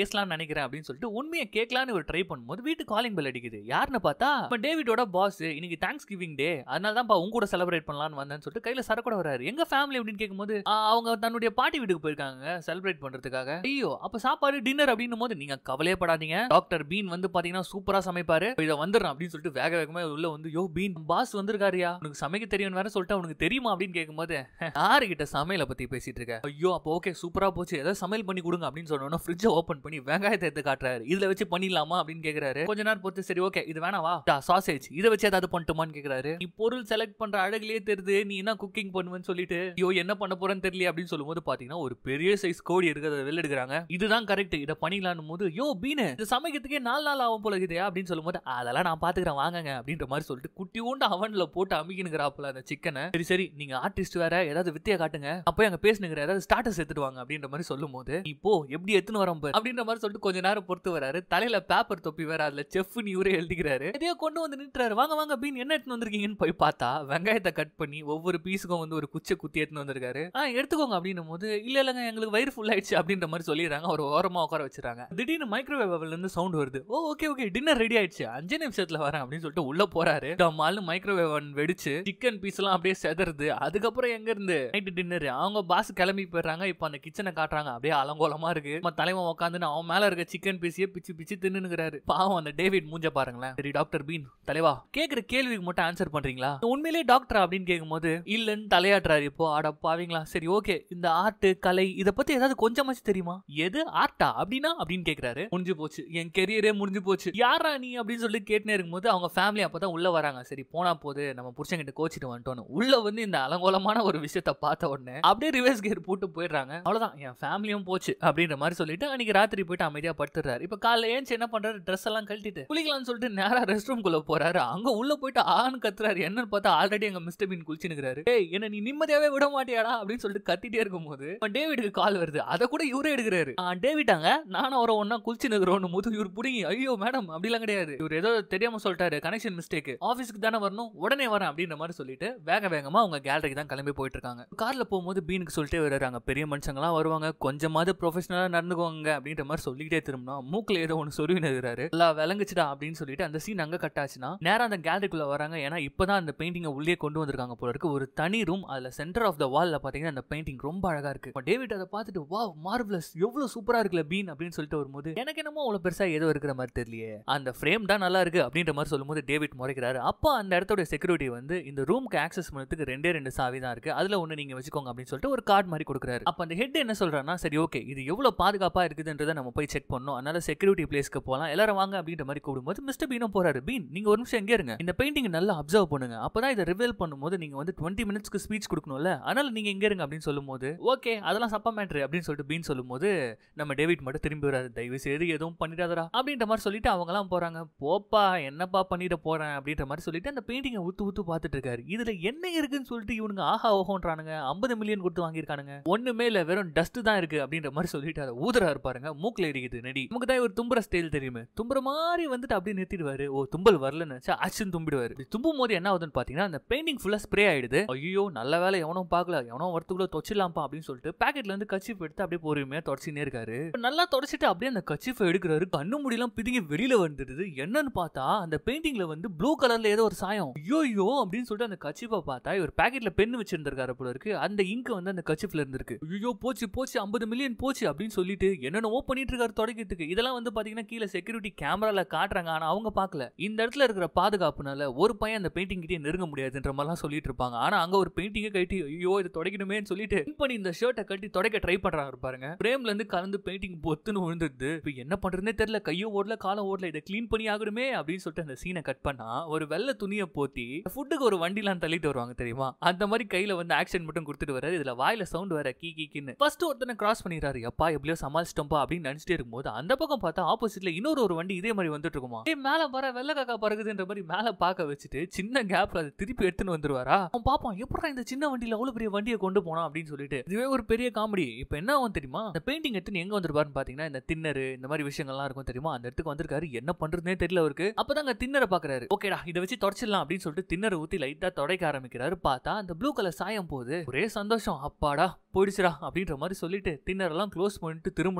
பேசலாம்னு நினைக்கிறேன் அப்படின்னு சொல்லிட்டு உண்மையை கேட்கலான்னு ஒரு ட்ரை பண்ணும்போது வீட்டு காலிங் பெல் அடிக்குது யாருன்னு பார்த்தா இப்ப டேவிடோட பாஸ் இன்னைக்கு தேங்க்ஸ் கிவிங் டே அதனால தான் உங்க கூட செலிப்ரேட் பண்ணலாம்னு வந்தேன்னு சொல்லிட்டு கையில சரக்கோட வராரு எங்க ஃபேமிலி அப்படின்னு கேட்கும்போது "ஆ, அவங்க தன்னுடைய பாட்டி வீட்டுக்கு போயிருக்காங்க செலிப்ரேட் பண்றதுக்காக ஐயோ அப்ப சாப்பாடு டின்னர் அப்படின்னும் போது நீங்க கவலையே படாதீங்க டாக்டர் பீன் வந்து பாத்தீங்கன்னா சூப்பரா சமைப்பாரு இப்ப இதை வந்துடுறேன் அப்படின்னு சொல்லிட்டு வேக வேகமா உள்ள வந்து யோ பீன் பாஸ் வந்திருக்காருயா உனக்கு சமைக்க தெரியும் வேற சொல்லிட்டு உனக்கு தெரியுமா அப்படின்னு கேட்கும்போது யாரு கிட்ட சமையலை பத்தி பேசிட்டு இருக்க ஐயோ அப்போ ஓகே சூப்பரா போச்சு ஏதாவது சமையல் பண்ணி கொடுங்க அப்படின்னு சொன்னோன்னா ஃப்ரிட்ஜை ஓபன் பண்ணி வெங்காயத்தை எடுத்து காட்டுறாரு இதுல வச்சு பண்ணிடலாமா அப்படின்னு கேக்குறாரு கொஞ்ச நேரம் பொறுத்து சரி ஓகே இது வேணாவா சாசேஜ் இதை வச்சு ஏதாவது பண்ணட்டுமான்னு கேக்குறாரு நீ பொருள் செலக்ட் பண்ற அழகுலயே தெரியுது நீ என்ன குக்கிங் பண்ணுவேன்னு சொல்லிட்டு ஐயோ என்ன பண்ண போறேன்னு தெரியல அப்படின்னு சொல்லும்போது பாத்தீங்கன்னா ஒரு பெரிய சைஸ் கோழி இருக்கு அதை வெளில எடுக்கிறாங்க இதுதான் கரெக்ட் இதை பண்ணிடலான்னு போது யோ பீனு இது சமைக்கிறதுக்கே நாலு நாள் ஆகும் போல இருக்குதே அப்படின்னு சொல்லும்போது அதெல்லாம் நான் பாத்துக்கிறேன் வாங்கங்க அப்படின்ற மாதிரி சொல்லிட்டு குட்டி ஊண்டு அவன்ல போட்டு அமுக்கினுங்கிறாப்புல அந்த சிக்கனை சரி சரி நீங்க ஆர்டிஸ்ட் வேற ஏதாவது வித்தியா காட்டுங்க அப்போ அங்க பேசுனுங்கிற ஏதாவது ஸ்டாட்டஸ் எடுத்துட்டு வாங்க அப்படின்ற மாதிரி சொல்லும் போது இப்போ எப்படி எடுத்துன்னு வரோம் பாரு அப்படின்ற மாதிரி சொல்லிட்டு கொஞ்ச நேரம் பொறுத்து வராரு தலையில பேப்பர் தொப்பி வேற அதுல செஃப் இவரே எழுதிக்கிறாரு எதையோ கொண்டு வந்து நின்றாரு வாங்க வாங்க பீன் என்ன எடுத்துன்னு வந்திருக்கீங்கன்னு போய் பார்த்தா வெங்காயத்தை கட் பண்ணி ஒவ்வொரு பீஸுக்கும் வந்து ஒரு குச்சை குத்தி எடுத்துன்னு வந்திருக்காரு ஆ எடுத்துக்கோங்க அப்படின்னும் போது இல்ல இல்லங்க எங்களுக்கு வயிறு ஃபுல் ஆயிடுச்சு அப்படின்ற மாதிரி சொல்லிடுறாங்க அவர் ஓரமா உட்கார வச்சிருக்காங்க திடீர்னு மைக்ரோவேவ்ல இருந்து சவுண்ட் வருது ஓ ஓகே ஓகே டின்னர் ரெடி ஆயிடுச்சு அஞ்சு நிமிஷத்துல வரேன் அப்படின்னு சொல்லிட்டு உள்ள போறாரு டம்மால்னு மைக்ரோவேவ் வெடிச்சு சிக்கன் பீஸ் எல்லாம் அப்படியே செதறுது அதுக்கப்புறம் எங்க இருந்து நைட்டு டின்னர் அவங்க பாஸ் கிளம்பி போயிடுறாங்க இப்போ அந்த கிச்சனை காட்டுறாங்க அப்படியே அலங்கோலமா இருக்கு நம்ம தலைவன் உட்காந்து அவன் மேல இருக்க சிக்கன் பீஸையே பிச்சு பிச்சு தின்னுங்கிறாரு பாவம் அந்த டேவிட் மூஞ்ச பாருங்களேன் சரி டாக்டர் பீன் தலைவா கேக்குற கேள்விக்கு மட்டும் ஆன்சர் பண்றீங்களா உண்மையிலேயே டாக்டர் அப்படின்னு கேட்கும்போது இல்லன்னு தலையாட்டுறாரு இப்போ அட பாவீங்களா சரி ஓகே இந்த ஆர்ட் கலை இத பத்தி ஏதாவது கொஞ்சமாச்சு தெரியுமா எது ஆர்ட்டா அப்படின்னா அப்படின்னு கேக்குறாரு முடிஞ்சு போச்சு என் கெரியரே முடிஞ்சு போச்சு யாரா நீ அப்படின்னு சொல்லி கேட்டுனே இருக்கும்போது அவங்க ஃபேமிலி அப்பதான் உள்ள வராங்க சரி போனா போது நம்ம புருஷன்கிட்ட கோச்சிட்டு வந்துட்டோன்னு உள்ள வந்து இந்த அலங்கோலமான ஒரு விஷயத்த பார்த்த உடனே அப்படியே ரிவர்ஸ் கியர் போட்டு போயிடுறாங்க அவ்வளவுதான் என் ஃபேமிலியும் போச்சு அப்படின்ற மாதிரி சொல்லிட்டு அன்னைக்கு ராத்திரி போயிட்டு அமைதியா படுத்துறாரு இப்ப காலைல ஏஞ்சி என்ன பண்றாரு ட்ரெஸ் எல்லாம் கழட்டிட்டு குளிக்கலாம்னு சொல்லிட்டு நேரா ரெஸ்ட் ரூம் குள்ள போறாரு அங்க உள்ள போயிட்டு ஆன்னு கத்துறாரு என்னன்னு பார்த்தா ஆல்ரெடி அங்க மிஸ்டர் பீன் குளிச்சுனுக்குறாரு ஏய் என்ன நீ நிம்மதியாவே விட மாட்டியாடா அப்படின்னு சொல்லிட்டு கத்திட்டே இருக்கும்போது இப்ப டேவிடுக்கு கால் வருது அதை கூட இவரே எடுக்கிறாரு "ஆ, டேவிட்டாங்க நானும் அவரை ஒன்னா குளிச்சு நிக்கிறோம் போது இவர் புடிங்கி ஐயோ மேடம் அப்படிலாம் கிடையாது இவர் ஏதோ தெரியாம சொல்லிட்டாரு கனெக்ஷன் மிஸ்டேக் ஆபீஸ்க்கு தானே வரணும் உடனே வரேன் அப்படின்ற மாதிரி சொல்லிட்டு வேக வேகமா அவங்க கேலரிக்கு தான் கிளம்பி போயிட்டு இருக்காங்க கார்ல போகும்போது பீனுக்கு சொல்லிட்டே வர்றாங்க பெரிய மனுஷங்களாம் வருவாங்க கொஞ்சமாவது ப்ரொஃபஷனலா நடந்துக்கோங்க அப்படின்ற மாதிரி சொல்லிக்கிட்டே திரும்பினா மூக்குல ஏதோ ஒன்று சொருவி நிறுறாரு எல்லாம் விளங்குச்சுடா அப்படின்னு சொல்லிட்டு அந்த சீன் அங்க கட் ஆச்சுன்னா நேரா அந்த கேலரிக்குள்ள வராங்க ஏன்னா இப்பதான் அந்த பெயிண்டிங்கை உள்ளே கொண்டு வந்திருக்காங்க போல இருக்கு ஒரு தனி ரூம் அதுல சென்டர் ஆஃப் த வால்ல பாத்தீங்கன்னா அந்த பெயிண்டிங் ரொம்ப அழகா இருக்கு இப்ப டேவிட் அதை பார்த்துட்டு வா மார்வலஸ் எவ்வளவு சூப்பரா இருக்குல்ல பீன் அப்படின்னு சொல்லிட்டு வரும்போது எனக்கு என்னமோ அவ்வளவு பெருசா ஏதோ இருக்கிற மாதிரி தெரியலையே அந்த ஃப்ரேம் தான் நல்லா இருக்கு அப்படின்ற மாதிரி சொல்லும்போது டேவிட் முறைக்கிறாரு அப்போ அந்த இடத்தோட செக்யூரிட்டி வந்து இந்த ரூம்க்கு ஆக்சஸ் பண்ணதுக்கு ரெண்டே ரெண்டு சாவி தான் இருக்கு அதுல ஒண்ணு நீங்க வச்சுக்கோங்க அப்படின்னு சொல்லிட்டு ஒரு கார்டு மாதிரி கொடுக்குறாரு அப்ப அந்த ஹெட் என்ன சொல்றாருன்னா சரி ஓகே இது எவ்வளவு பாதுகாப்பா இருக்குதுன்றதை நம்ம போய் செக் பண்ணணும் அதனால செக்யூரிட்டி பிளேஸ்க்கு போலாம் எல்லாரும் வாங்க அப்படின்ற மாதிரி கூப்பிடும்போது மிஸ்டர் பீனும் போறாரு பீன் நீங்க ஒரு நிமிஷம் எங்கே இருங்க இந்த பெயிண்டிங் நல்லா அப்சர்வ் பண்ணுங்க அப்பதான் இதை ரிவீல் பண்ணும்போது நீங்க வந்து டுவெண்ட்டி மினிட்ஸ்க்கு ஸ்பீச் கொடுக்கணும்ல அதனால நீங்க எங்க இருங்க அப்படின்னு சொல்லும்போது ஓகே அதெல்லாம் சப்பா மேட்ரு அப்படின்னு சொல்லிட்டு பீன் சொல்லும்போது நம்ம டேவிட் மட்டும் திரும்பி வராது தயவு செய்து எதுவும் பண்ணிடாதடா அப்படின்ற மாதிரி சொல்லிட்டு அவங்கலாம் போறாங்க போப்பா என்னப்பா பண்ணிட போறேன் அப்படின்ற மாதிரி சொல்லிட்டு அந்த பெயிண்டிங்கை ஊத்து ஊத்து பார்த்துட்டு இருக்காரு இதுல என்ன இருக்குன்னு சொல்லிட்டு இவனுங்க ஆஹா ஓஹோன்றானுங்க ஐம்பது மில்லியன் கொடுத்து வாங்கியிருக்கானுங்க ஒண்ணுமே இல்ல வெறும் டஸ்ட் தான் இருக்கு அப்படின்ற மாதிரி சொல்லிட்டு அதை ஊதுறா இருப்பாருங்க மூக்குல எரிக்குது நெடி நமக்கு தான் ஒரு தும்புற ஸ்டைல் தெரியுமே தும்புற மாதிரி வந்துட்டு அப்படியே நிறுத்திடுவாரு ஓ தும்பல் வரலன்னு நினைச்சா ஆக்ஷன் தும்பிடுவாரு இப்படி தும்பும் போது என்ன ஆகுதுன்னு பாத்தீங்கன்னா அந்த பெயிண்டிங் ஃபுல்லா ஸ்ப்ரே ஆயிடுது ஐயோ நல்ல வேலை எவனும் பார்க்கல எவனோ வரத்துக்குள்ள தொச்சிடலாம்ப்பா அப்படின்னு சொல்லிட்டு பாக்கெட்ல இருந்து கச்சிப் எடுத்து அப்படியே பொறுமையா தொடச்சினே இருக்காரு இப்ப நல்லா தொடச்சிட்டு அப்படியே அந்த கச்சிஃபை எடுக்கிறாரு கண்ணு முடியெல்லாம் பிதுங்கி வெளியில வந்துடுது என்னன்னு பார்த்தா அந்த பெயிண்டிங்ல வந்து ப்ளூ கலர்ல ஏதோ ஒரு சாயம் ஐயோ அப்படின்னு சொல்லிட்டு அந்த கச்சிப்பை பார்த்தா இவர் பாக்கெட்ல பென் வச்சிருந்திருக்காரு போல இருக்கு அந்த இங்க் வந்து அந்த கச்சிப்ல இருந்திருக்கு ஐயோ போச்சு போச்சு ஐம்பது மில்லியன் போச்சு அப்படின்னு சொல்லிட்டு என்னென்னவோ பண்ணிட்டு இருக்காரு தொடக்கிறதுக்கு இதெல்லாம் வந்து பாத்தீங்கன்னா கீழே செக்யூரிட்டி கேமரால காட்டுறாங்க ஆனா அவங்க பார்க்கல இந்த இடத்துல இருக்கிற பாதுகாப்புனால ஒரு பையன் அந்த பெயிண்டிங் கிட்டே நெருங்க முடியாதுன்ற மாதிரிலாம் சொல்லிட்டு இருப்பாங்க ஆனா அங்க ஒரு பெயிண்டிங்கை கட்டி ஐயோ இது தொடக்கணுமேன்னு சொல்லிட்டு பின் பண்ணி இந்த ஷர்ட்டை கட்டி தொடக்க ட்ரை பண்றாங்க பாருங்க பிரேம்ல இருந்து கலந்து பெயிண்டிங் பொத்துன்னு விழுந்துருது இப்போ என்ன பண்றதுனே தெரியல கையும் ஓடல காலம் ஓடல இதை க்ளீன் பண்ணி ஆகணுமே அப்படின்னு சொல்லிட்டு அந்த சீனை கட் பண்ணா ஒரு வெள்ளை துணியை போத்தி ஃபுட்டுக்கு ஒரு வண்டிலாம் தள்ளிட்டு வருவாங்க தெரியுமா அந்த மாதிரி கையில வந்து ஆக்ஷன் மட்டும் கொடுத்துட்டு வராரு இதுல வாயில சவுண்ட் வேற கீ கீக்கின்னு ஃபர்ஸ்ட் ஒருத்தனை கிராஸ் பண்ணிடுறாரு எப்பா எப்படியோ சமாளிச்சிட்டோம்பா அப்படின்னு நினைச்சிட்டே இருக்கும்போது அந்த பக்கம் பார்த்தா ஆப்போசிட்ல இன்னொரு ஒரு வண்டி இதே மாதிரி வந்துட்டு இருக்குமா ஏய் மேல வர வெள்ளை காக்கா பறகுதுன்ற மாதிரி மேல பார்க்க வச்சுட்டு சின்ன கேப்ல அதை திருப்பி எடுத்துன்னு வந்துருவாரா அவன் பாப்பான் எப்படா இந்த சின்ன வண்டியில அவ்வளவு பெரிய வண்டியை கொண்டு போனா அப்படின்னு சொல்லிட்டு இதுவே ஒரு பெரிய காமெடி இப்போ என்ன ஆகும் தெரியுமா இந்த பெயிண்டிங் எடுத்து எங்க வந்திருப்பாருன்னு பாத்தீங்கன்னா இந்த தின்னரு இந்த மாதிரி விஷயங்கள்லாம் இருக்கும் தெரியுமா அந்த இடத்துக்கு வந்திருக்காரு என்ன பண்றதுனே தெரியல அவருக்கு அப்பதாங்க தின்னரை பாக்குறாரு ஓகேடா இதை வச்சு தொடச்சிடலாம் அப்படின்னு சொல்லிட்டு தின்னரை ஊத்தி லைட்டா தொடக்க ஆரம்பிக்கிறாரு பார்த்தா அந்த ப்ளூ கலர் சாயம் போகுது ஒரே சந்தோஷம் அப்பாடா போயிடுச்சுடா அப்படின்ற மாதிரி சொல்லிட்டு தின்னரெல்லாம் க்ளோஸ் பண்ணிட்டு திரும்பினா அவ்வளவுதான்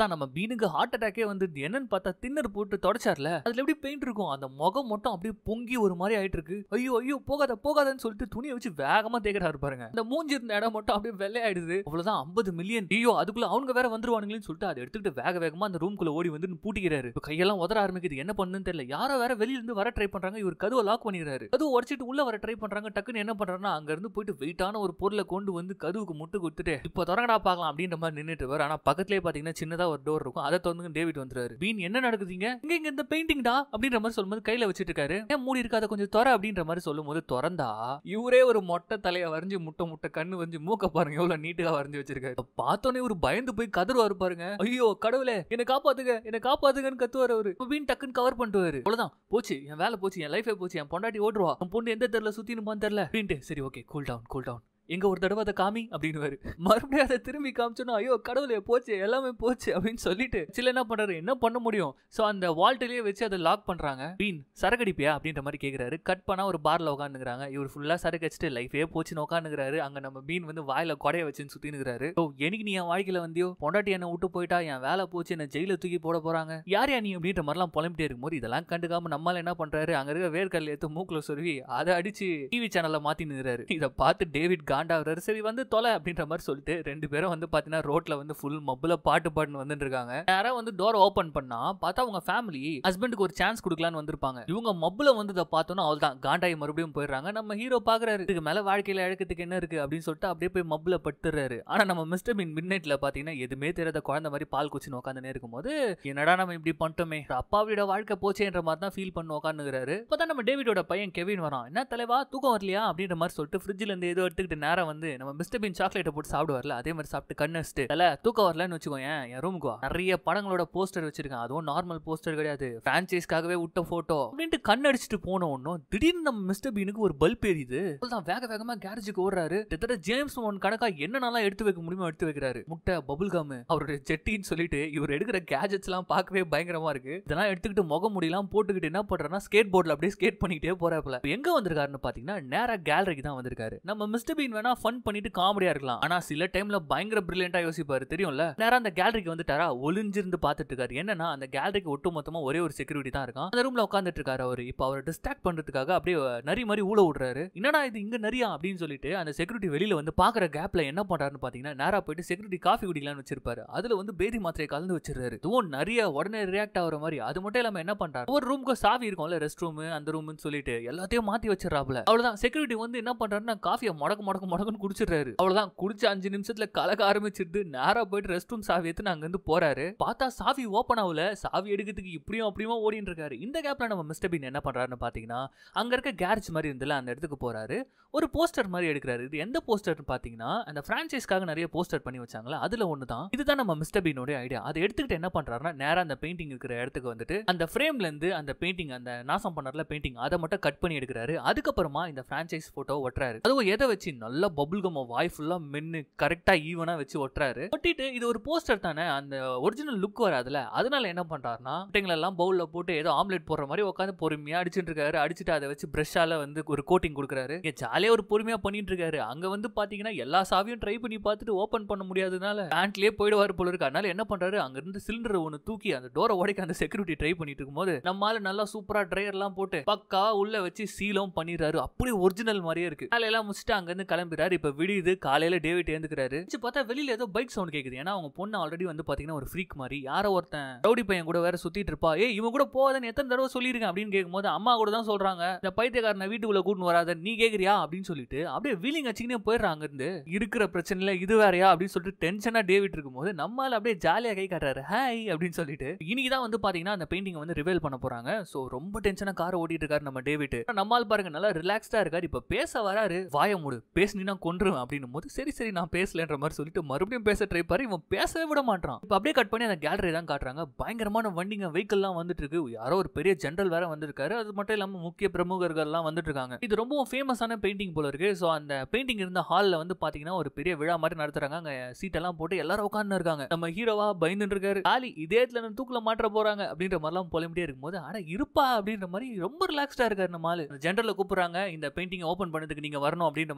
அவ்வளவுதான் நம்ம பீனுக்கு ஹார்ட் அட்டாக்கே வந்து என்னன்னு பார்த்தா தின்னர் போட்டு தொடச்சார்ல அதுல எப்படி பெயிண்ட் இருக்கும் அந்த முகம் மட்டும் அப்படியே பொங்கி ஒரு மாதிரி ஆயிட்டு இருக்கு ஐயோ ஐயோ போகாத போகாதன்னு சொல்லிட்டு துணியை வச்சு வேகமா தேய்க்கிறாரு பாருங்க அந்த மூஞ்சி இருந்த இடம் மட்டும் அப்படியே வெள்ளையாயிடுது அவ்வளவுதான் ஐம்பது மில்லியன் ஐயோ அதுக்குள்ள அவங்க வேற வந்துருவானுங்களேன்னு சொல்லிட்டு அதை எடுத்துக்கிட்டு வேக வேகமா அந்த ரூம்குள்ள ஓடி வந்து பூட்டிக்கிறாரு இப்ப கையெல்லாம் உதற ஆரம்பிக்குது என்ன பண்ணுன்னு தெரியல யாரோ வேற வெளியில இருந்து வர ட்ரை பண்றாங்க இவர் கதவை லாக் பண்ணிடுறாரு கதவு உடச்சிட்டு உள்ள வர ட்ரை பண்றாங்க டக்குன்னு என்ன பண்றாருன்னா அங்க இருந்து போயிட்டு வெயிட்டான ஒரு பொருளை கொண்டு வந்து கதவுக்கு முட்டு கொடுத்துட்டு இப்போ திறங்கடா பார்க்கலாம் அப்படின்ற மாதிரி நின்னுட்டு வர ஆனா பக்கத்துலயே பாத்தீங்கன்னா சின்னதா ஒரு டோர் இருக்கும் அதை திறந்து டேவிட் வந்துறாரு பீன் என்ன நடக்குதுங்க இங்க இங்க இந்த பெயிண்டிங் டா அப்படின்ற மாதிரி சொல்லும்போது கையில வச்சிட்டு இருக்காரு ஏன் மூடி இருக்காத கொஞ்சம் துற அப்படின்ற மாதிரி சொல்லும்போது திறந்தா இவரே ஒரு மொட்டை தலைய வரைஞ்சு முட்டை முட்டை கண்ணு வரைஞ்சு மூக்க பாருங்க எவ்வளவு நீட்டா வரைஞ்சு வச்சிருக்காரு அப்ப பார்த்தோன்னே ஒரு பயந்து போய் கதறுவாரு பாருங்க ஐயோ கடவுளே என்ன காப்பாத்துங்க என்ன காப்பாத்துங்கன்னு கத்துவாரு அவரு இப்ப பீன் டக்குன்னு கவர் பண்ணிட்டு அவ்வளவுதான் போச்சு என் வேலை போச்சு என் லைஃபே போச்சு என் பொண்டாட்டி ஓடுவா என் பொண்ணு எந்த தெருல சுத்தினுமான்னு தெரியல அப்படின்ட்டு சரி okay cool down cool down எங்க ஒரு தடவை அதை காமி அப்படின்னு மறுபடியும் அதை திரும்பி காமிச்சோன்னா ஐயோ கடவுளே போச்சு எல்லாமே போச்சு அப்படின்னு சொல்லிட்டு சில என்ன பண்றாரு என்ன பண்ண முடியும் சோ அந்த வால்ட்டிலேயே வச்சு அதை லாக் பண்றாங்க பீன் சரக்கடிப்பியா அப்படின்ற மாதிரி கேக்குறாரு கட் பண்ணா ஒரு பார்ல உட்காந்துக்கிறாங்க இவர் ஃபுல்லா சரக்கு வச்சுட்டு லைஃபே போச்சுன்னு உட்காந்துக்கிறாரு அங்க நம்ம பீன் வந்து வாயில கொடைய வச்சுன்னு சுத்தினுக்கிறாரு ஓ எனக்கு நீ என் வாழ்க்கையில வந்தியோ பொண்டாட்டி என்ன விட்டு போயிட்டா என் வேலை போச்சு என்ன ஜெயில தூக்கி போட போறாங்க யார் யா நீ அப்படின்ற மாதிரிலாம் புலம்பிட்டே இருக்கும்போது இதெல்லாம் கண்டுக்காம நம்மால என்ன பண்றாரு அங்க இருக்க வேர்க்கல் எடுத்து மூக்குல சொருவி அதை அடிச்சு டிவி சேனல்ல மாத்தி நிற்கிறாரு இதை பார்த்து டேவிட் காண்டாகிறாரு சரி வந்து தொலை அப்படின்ற மாதிரி சொல்லிட்டு ரெண்டு பேரும் வந்து பாத்தீங்கன்னா ரோட்ல வந்து ஃபுல் மப்புல பாட்டு பாட்டுன்னு வந்துட்டு இருக்காங்க யாரா வந்து டோர் ஓபன் பண்ணா பார்த்தா அவங்க ஃபேமிலி ஹஸ்பண்டுக்கு ஒரு சான்ஸ் கொடுக்கலான்னு வந்திருப்பாங்க இவங்க மப்புல வந்து இதை பார்த்தோன்னா அவள் தான் காண்டாயி மறுபடியும் போயிடுறாங்க நம்ம ஹீரோ பாக்குறாரு இதுக்கு மேல வாழ்க்கையில இழக்கிறதுக்கு என்ன இருக்கு அப்படின்னு சொல்லிட்டு அப்படியே போய் மப்புல பட்டுறாரு ஆனா நம்ம மிஸ்டர் மின் மிட் நைட்ல பாத்தீங்கன்னா எதுவுமே தெரியாத குழந்தை மாதிரி பால் குச்சின்னு உட்காந்துனே இருக்கும்போது என்னடா நம்ம இப்படி பண்ணிட்டோமே அப்பாவோட வாழ்க்கை போச்சேன்ற மாதிரி தான் ஃபீல் பண்ணி உட்காந்துக்கிறாரு இப்பதான் நம்ம டேவிடோட பையன் கெவின் வரான் என்ன தலைவா தூக்கம் வரலையா அப்படின்ற மாதிரி சொல்லிட்டு ஃப்ரிட்ஜ்ல இருந்து ஏதோ எடுத்துக்கிட்டு நேரம் வந்து நம்ம மிஸ்டர் பீன் சாக்லேட்டை போட்டு சாப்பிடுவார்ல அதே மாதிரி சாப்பிட்டு கண்ணு வச்சுட்டு தல தூக்கம் வரலன்னு வச்சுக்கோங்க என் ரூமுக்கு வா நிறைய படங்களோட போஸ்டர் வச்சிருக்கேன் அதுவும் நார்மல் போஸ்டர் கிடையாது பிரான்ச்சைஸ்க்காகவே விட்ட போட்டோ அப்படின்ட்டு கண் அடிச்சுட்டு போன ஒன்னும் திடீர்னு நம்ம மிஸ்டர் பீனுக்கு ஒரு பல்ப் எரியுது தான் வேக வேகமா கேரேஜுக்கு ஓடுறாரு கிட்டத்தட்ட ஜேம்ஸ் ஒன் கணக்கா என்னென்னலாம் எடுத்து வைக்க முடியுமோ எடுத்து வைக்கிறாரு முட்டை பபுள் கம் அவருடைய ஜெட்டின்னு சொல்லிட்டு இவர் எடுக்கிற கேஜெட்ஸ் எல்லாம் பார்க்கவே பயங்கரமா இருக்கு இதெல்லாம் எடுத்துக்கிட்டு முக முடியெல்லாம் போட்டுக்கிட்டு என்ன பண்றாருன்னா ஸ்கேட் போர்ட்ல அப்படியே ஸ்கேட் பண்ணிக்கிட்டே போறாப்புல எங்க வந்திருக்காருன்னு பாத்தீங்கன்னா நேரா கேலரிக்கு தான் வந்திருக்காரு நம்ம மிஸ்டர் பீன் வேணா ஃபன் பண்ணிட்டு காமெடியா இருக்கலாம் ஆனா சில டைம்ல பயங்கர பிரில்லியண்டா யோசிப்பாரு தெரியும்ல நேரா அந்த கேலரிக்கு வந்துட்டாரா ஒளிஞ்சிருந்து பாத்துட்டு இருக்காரு என்னன்னா அந்த கேலரிக்கு ஒட்டு மொத்தமா ஒரே ஒரு செக்யூரிட்டி தான் இருக்கான் அந்த ரூம்ல உட்காந்துட்டு இருக்காரு அவரு இப்போ அவரை டிஸ்ட்ராக்ட் பண்றதுக்காக அப்படியே நரி மாதிரி ஊழ விடுறாரு என்னடா இது இங்க நரியா அப்படின்னு சொல்லிட்டு அந்த செக்யூரிட்டி வெளியில வந்து பாக்குற கேப்ல என்ன பண்றாருன்னு பாத்தீங்கன்னா நேரா போயிட்டு செக்யூரிட்டி காஃபி குடிக்கலாம்னு வச்சிருப்பாரு அதுல வந்து பேதி மாத்திரை கலந்து வச்சிருக்காரு இதுவும் நிறைய உடனே ரியாக்ட் ஆகுற மாதிரி அது மட்டும் இல்லாம என்ன பண்றாரு ஒரு ரூமுக்கு சாவி இருக்கும்ல ரெஸ்ட் ரூம் அந்த ரூம்னு சொல்லிட்டு எல்லாத்தையும் மாத்தி வச்சிடறாப்ல அவ்வளவுதான் செக்யூரிட்டி வந்து என்ன பண்றாருன்னா காஃபியை முடக்கு முடக்கு முடக்குன்னு குடிச்சிடுறாரு அவ்வளவுதான் குடிச்சு அஞ்சு நிமிஷத்துல கலக்க ஆரம்பிச்சிட்டு நேரா போயிட்டு ரெஸ்ட் ரூம் சாவி எடுத்து அங்க இருந்து போறாரு பார்த்தா சாவி ஓப்பன் ஆகல சாவி எடுக்கிறதுக்கு இப்படியும் அப்படியும் ஓடிட்டு இருக்காரு இந்த கேப்ல நம்ம மிஸ்டர் பீன் என்ன பண்றாருன்னு பாத்தீங்கன்னா அங்க இருக்க கேரேஜ் மாதிரி இருந்தல அந்த இடத்துக்கு போறாரு ஒரு போஸ்டர் மாதிரி எடுக்கிறாரு இது எந்த போஸ்டர்னு பாத்தீங்கன்னா அந்த பிரான்ச்சைஸ்க்காக நிறைய போஸ்டர் பண்ணி வச்சாங்களா அதுல ஒண்ணுதான் இதுதான் நம்ம மிஸ்டர் பீனோட ஐடியா அதை எடுத்துக்கிட்டு என்ன பண்றாருன்னா நேரா அந்த பெயிண்டிங் இருக்கிற இடத்துக்கு வந்துட்டு அந்த ஃப்ரேம்ல இருந்து அந்த பெயிண்டிங் அந்த நாசம் பண்ணறல பெயிண்டிங் அதை மட்டும் கட் பண்ணி எடுக்கிறாரு அதுக்கப்புறமா இந்த பிரான்ச்சைஸ் போட்டோ ஒட்டுறாரு அதுவும் எதை வச்சு நல்ல பபுள் கம்ம வாய் ஃபுல்லா மென்னு கரெக்டா ஈவனா வச்சு ஒட்டுறாரு ஒட்டிட்டு இது ஒரு போஸ்டர் தானே அந்த ஒரிஜினல் லுக் வராதுல அதனால என்ன பண்றாருன்னா முட்டைங்களை எல்லாம் பவுல்ல போட்டு ஏதோ ஆம்லெட் போடுற மாதிரி உட்காந்து பொறுமையா அடிச்சிட்டு இருக்காரு அடிச்சுட்டு அதை வச்சு பிரஷால வந்து ஒரு கோட்டிங் கொடுக்குறாரு இங்க ஜாலியா ஒரு பொறுமையா பண்ணிட்டு இருக்காரு அங்க வந்து பாத்தீங்கன்னா எல்லா சாவியும் ட்ரை பண்ணி பார்த்துட்டு ஓபன் பண்ண முடியாதனால பேண்ட்லயே போயிடுவாரு போல இருக்கு அதனால என்ன பண்றாரு அங்க இருந்து சிலிண்டர் ஒன்னு தூக்கி அந்த டோரை உடைக்க அந்த செக்யூரிட்டி ட்ரை பண்ணிட்டு இருக்கும்போது நம்மால நல்லா சூப்பரா ட்ரையர் எல்லாம் போட்டு பக்கா உள்ள வச்சு சீலும் பண்ணிடுறாரு அப்படியே ஒரிஜினல் மாதிரியே இருக்கு வேலையெல்லாம் முடிச்சுட்டு அங்க இருந்து கிளம்பிறாரு இப்ப விடியுது காலையில டேவிட் ஏந்துக்கிறாரு பார்த்தா வெளியில ஏதோ பைக் சவுண்ட் கேக்குது ஏன்னா அவங்க பொண்ணு ஆல்ரெடி வந்து பாத்தீங்கன்னா ஒரு ஃப்ரீக் மாதிரி யாரோ ஒருத்தன் ரவுடி பையன் கூட வேற சுத்திட்டு இருப்பா ஏய் இவன் கூட போகாதன்னு எத்தனை தடவை சொல்லியிருக்கேன் அப்படின்னு கேட்கும்போது அம்மா கூட தான் சொல்றாங்க இந்த பைத்தியக்காரனை வீட்டுக்குள்ள கூட்டு வராத நீ கேக்குறியா அப்படின்னு சொல்லிட்டு அப்படியே வீலிங் வச்சுக்கினே போயிடுறாங்க இருந்து இருக்கிற பிரச்சனைல இது வேறயா அப்படின்னு சொல்லிட்டு டென்ஷனா டேவிட் இருக்கும்போது நம்மால அப்படியே ஜாலியா கை காட்டுறாரு ஹாய் அப்படின்னு சொல்லிட்டு இன்னைக்கு தான் வந்து பாத்தீங்கன்னா அந்த பெயிண்டிங் வந்து ரிவேல் பண்ண போறாங்க சோ ரொம்ப டென்ஷனா கார் ஓட்டிட்டு இருக்காரு நம்ம டேவிட் நம்மால் பாருங்க நல்லா ரிலாக்ஸ்டா இருக்காரு இப்ப பேச வராரு வாய மூடு பேசுனீங்கன்னா கொன்றுவேன் அப்படின்னும் போது சரி சரி நான் பேசலன்ற மாதிரி சொல்லிட்டு மறுபடியும் பேச ட்ரை பாரு இவன் பேசவே விட மாட்டான் இப்ப அப்படியே கட் பண்ணி அந்த கேலரி தான் காட்டுறாங்க பயங்கரமான வண்டிங்க வெஹிக்கிள்லாம் வந்துட்டு இருக்கு யாரோ ஒரு பெரிய ஜெனரல் வேற வந்திருக்காரு அது மட்டும் இல்லாம முக்கிய பிரமுகர்கள்லாம் வந்துட்டு இருக்காங்க இது ரொம்பவும் ஃபேமஸான பெயிண்டிங் போல இருக்கு ஸோ அந்த பெயிண்டிங் இருந்த ஹாலில் வந்து பாத்தீங்கன்னா ஒரு பெரிய விழா மாதிரி நடத்துறாங்க அங்க சீட்டெல்லாம் போட்டு எல்லாரும் உட்கார்ந்து இருக்காங்க நம்ம ஹீரோவா பயந்துட்டு இருக்காரு காலி இதே இடத்துல இருந்து தூக்கில மாற்ற போறாங்க அப்படின்ற மாதிரிலாம் புலம்பிட்டே இருக்கும்போது ஆனா இருப்பா அப்படின்ற மாதிரி ரொம்ப ரிலாக்ஸ்டா இருக்காரு நம்ம ஆளு ஜென்ரல்ல கூப்பிடுறாங்க இந்த பெயிண்டிங் ஓபன் பண்ணதுக்கு நீங்க வரணும் அப்படின்ற மாதிரி சொன்னோம்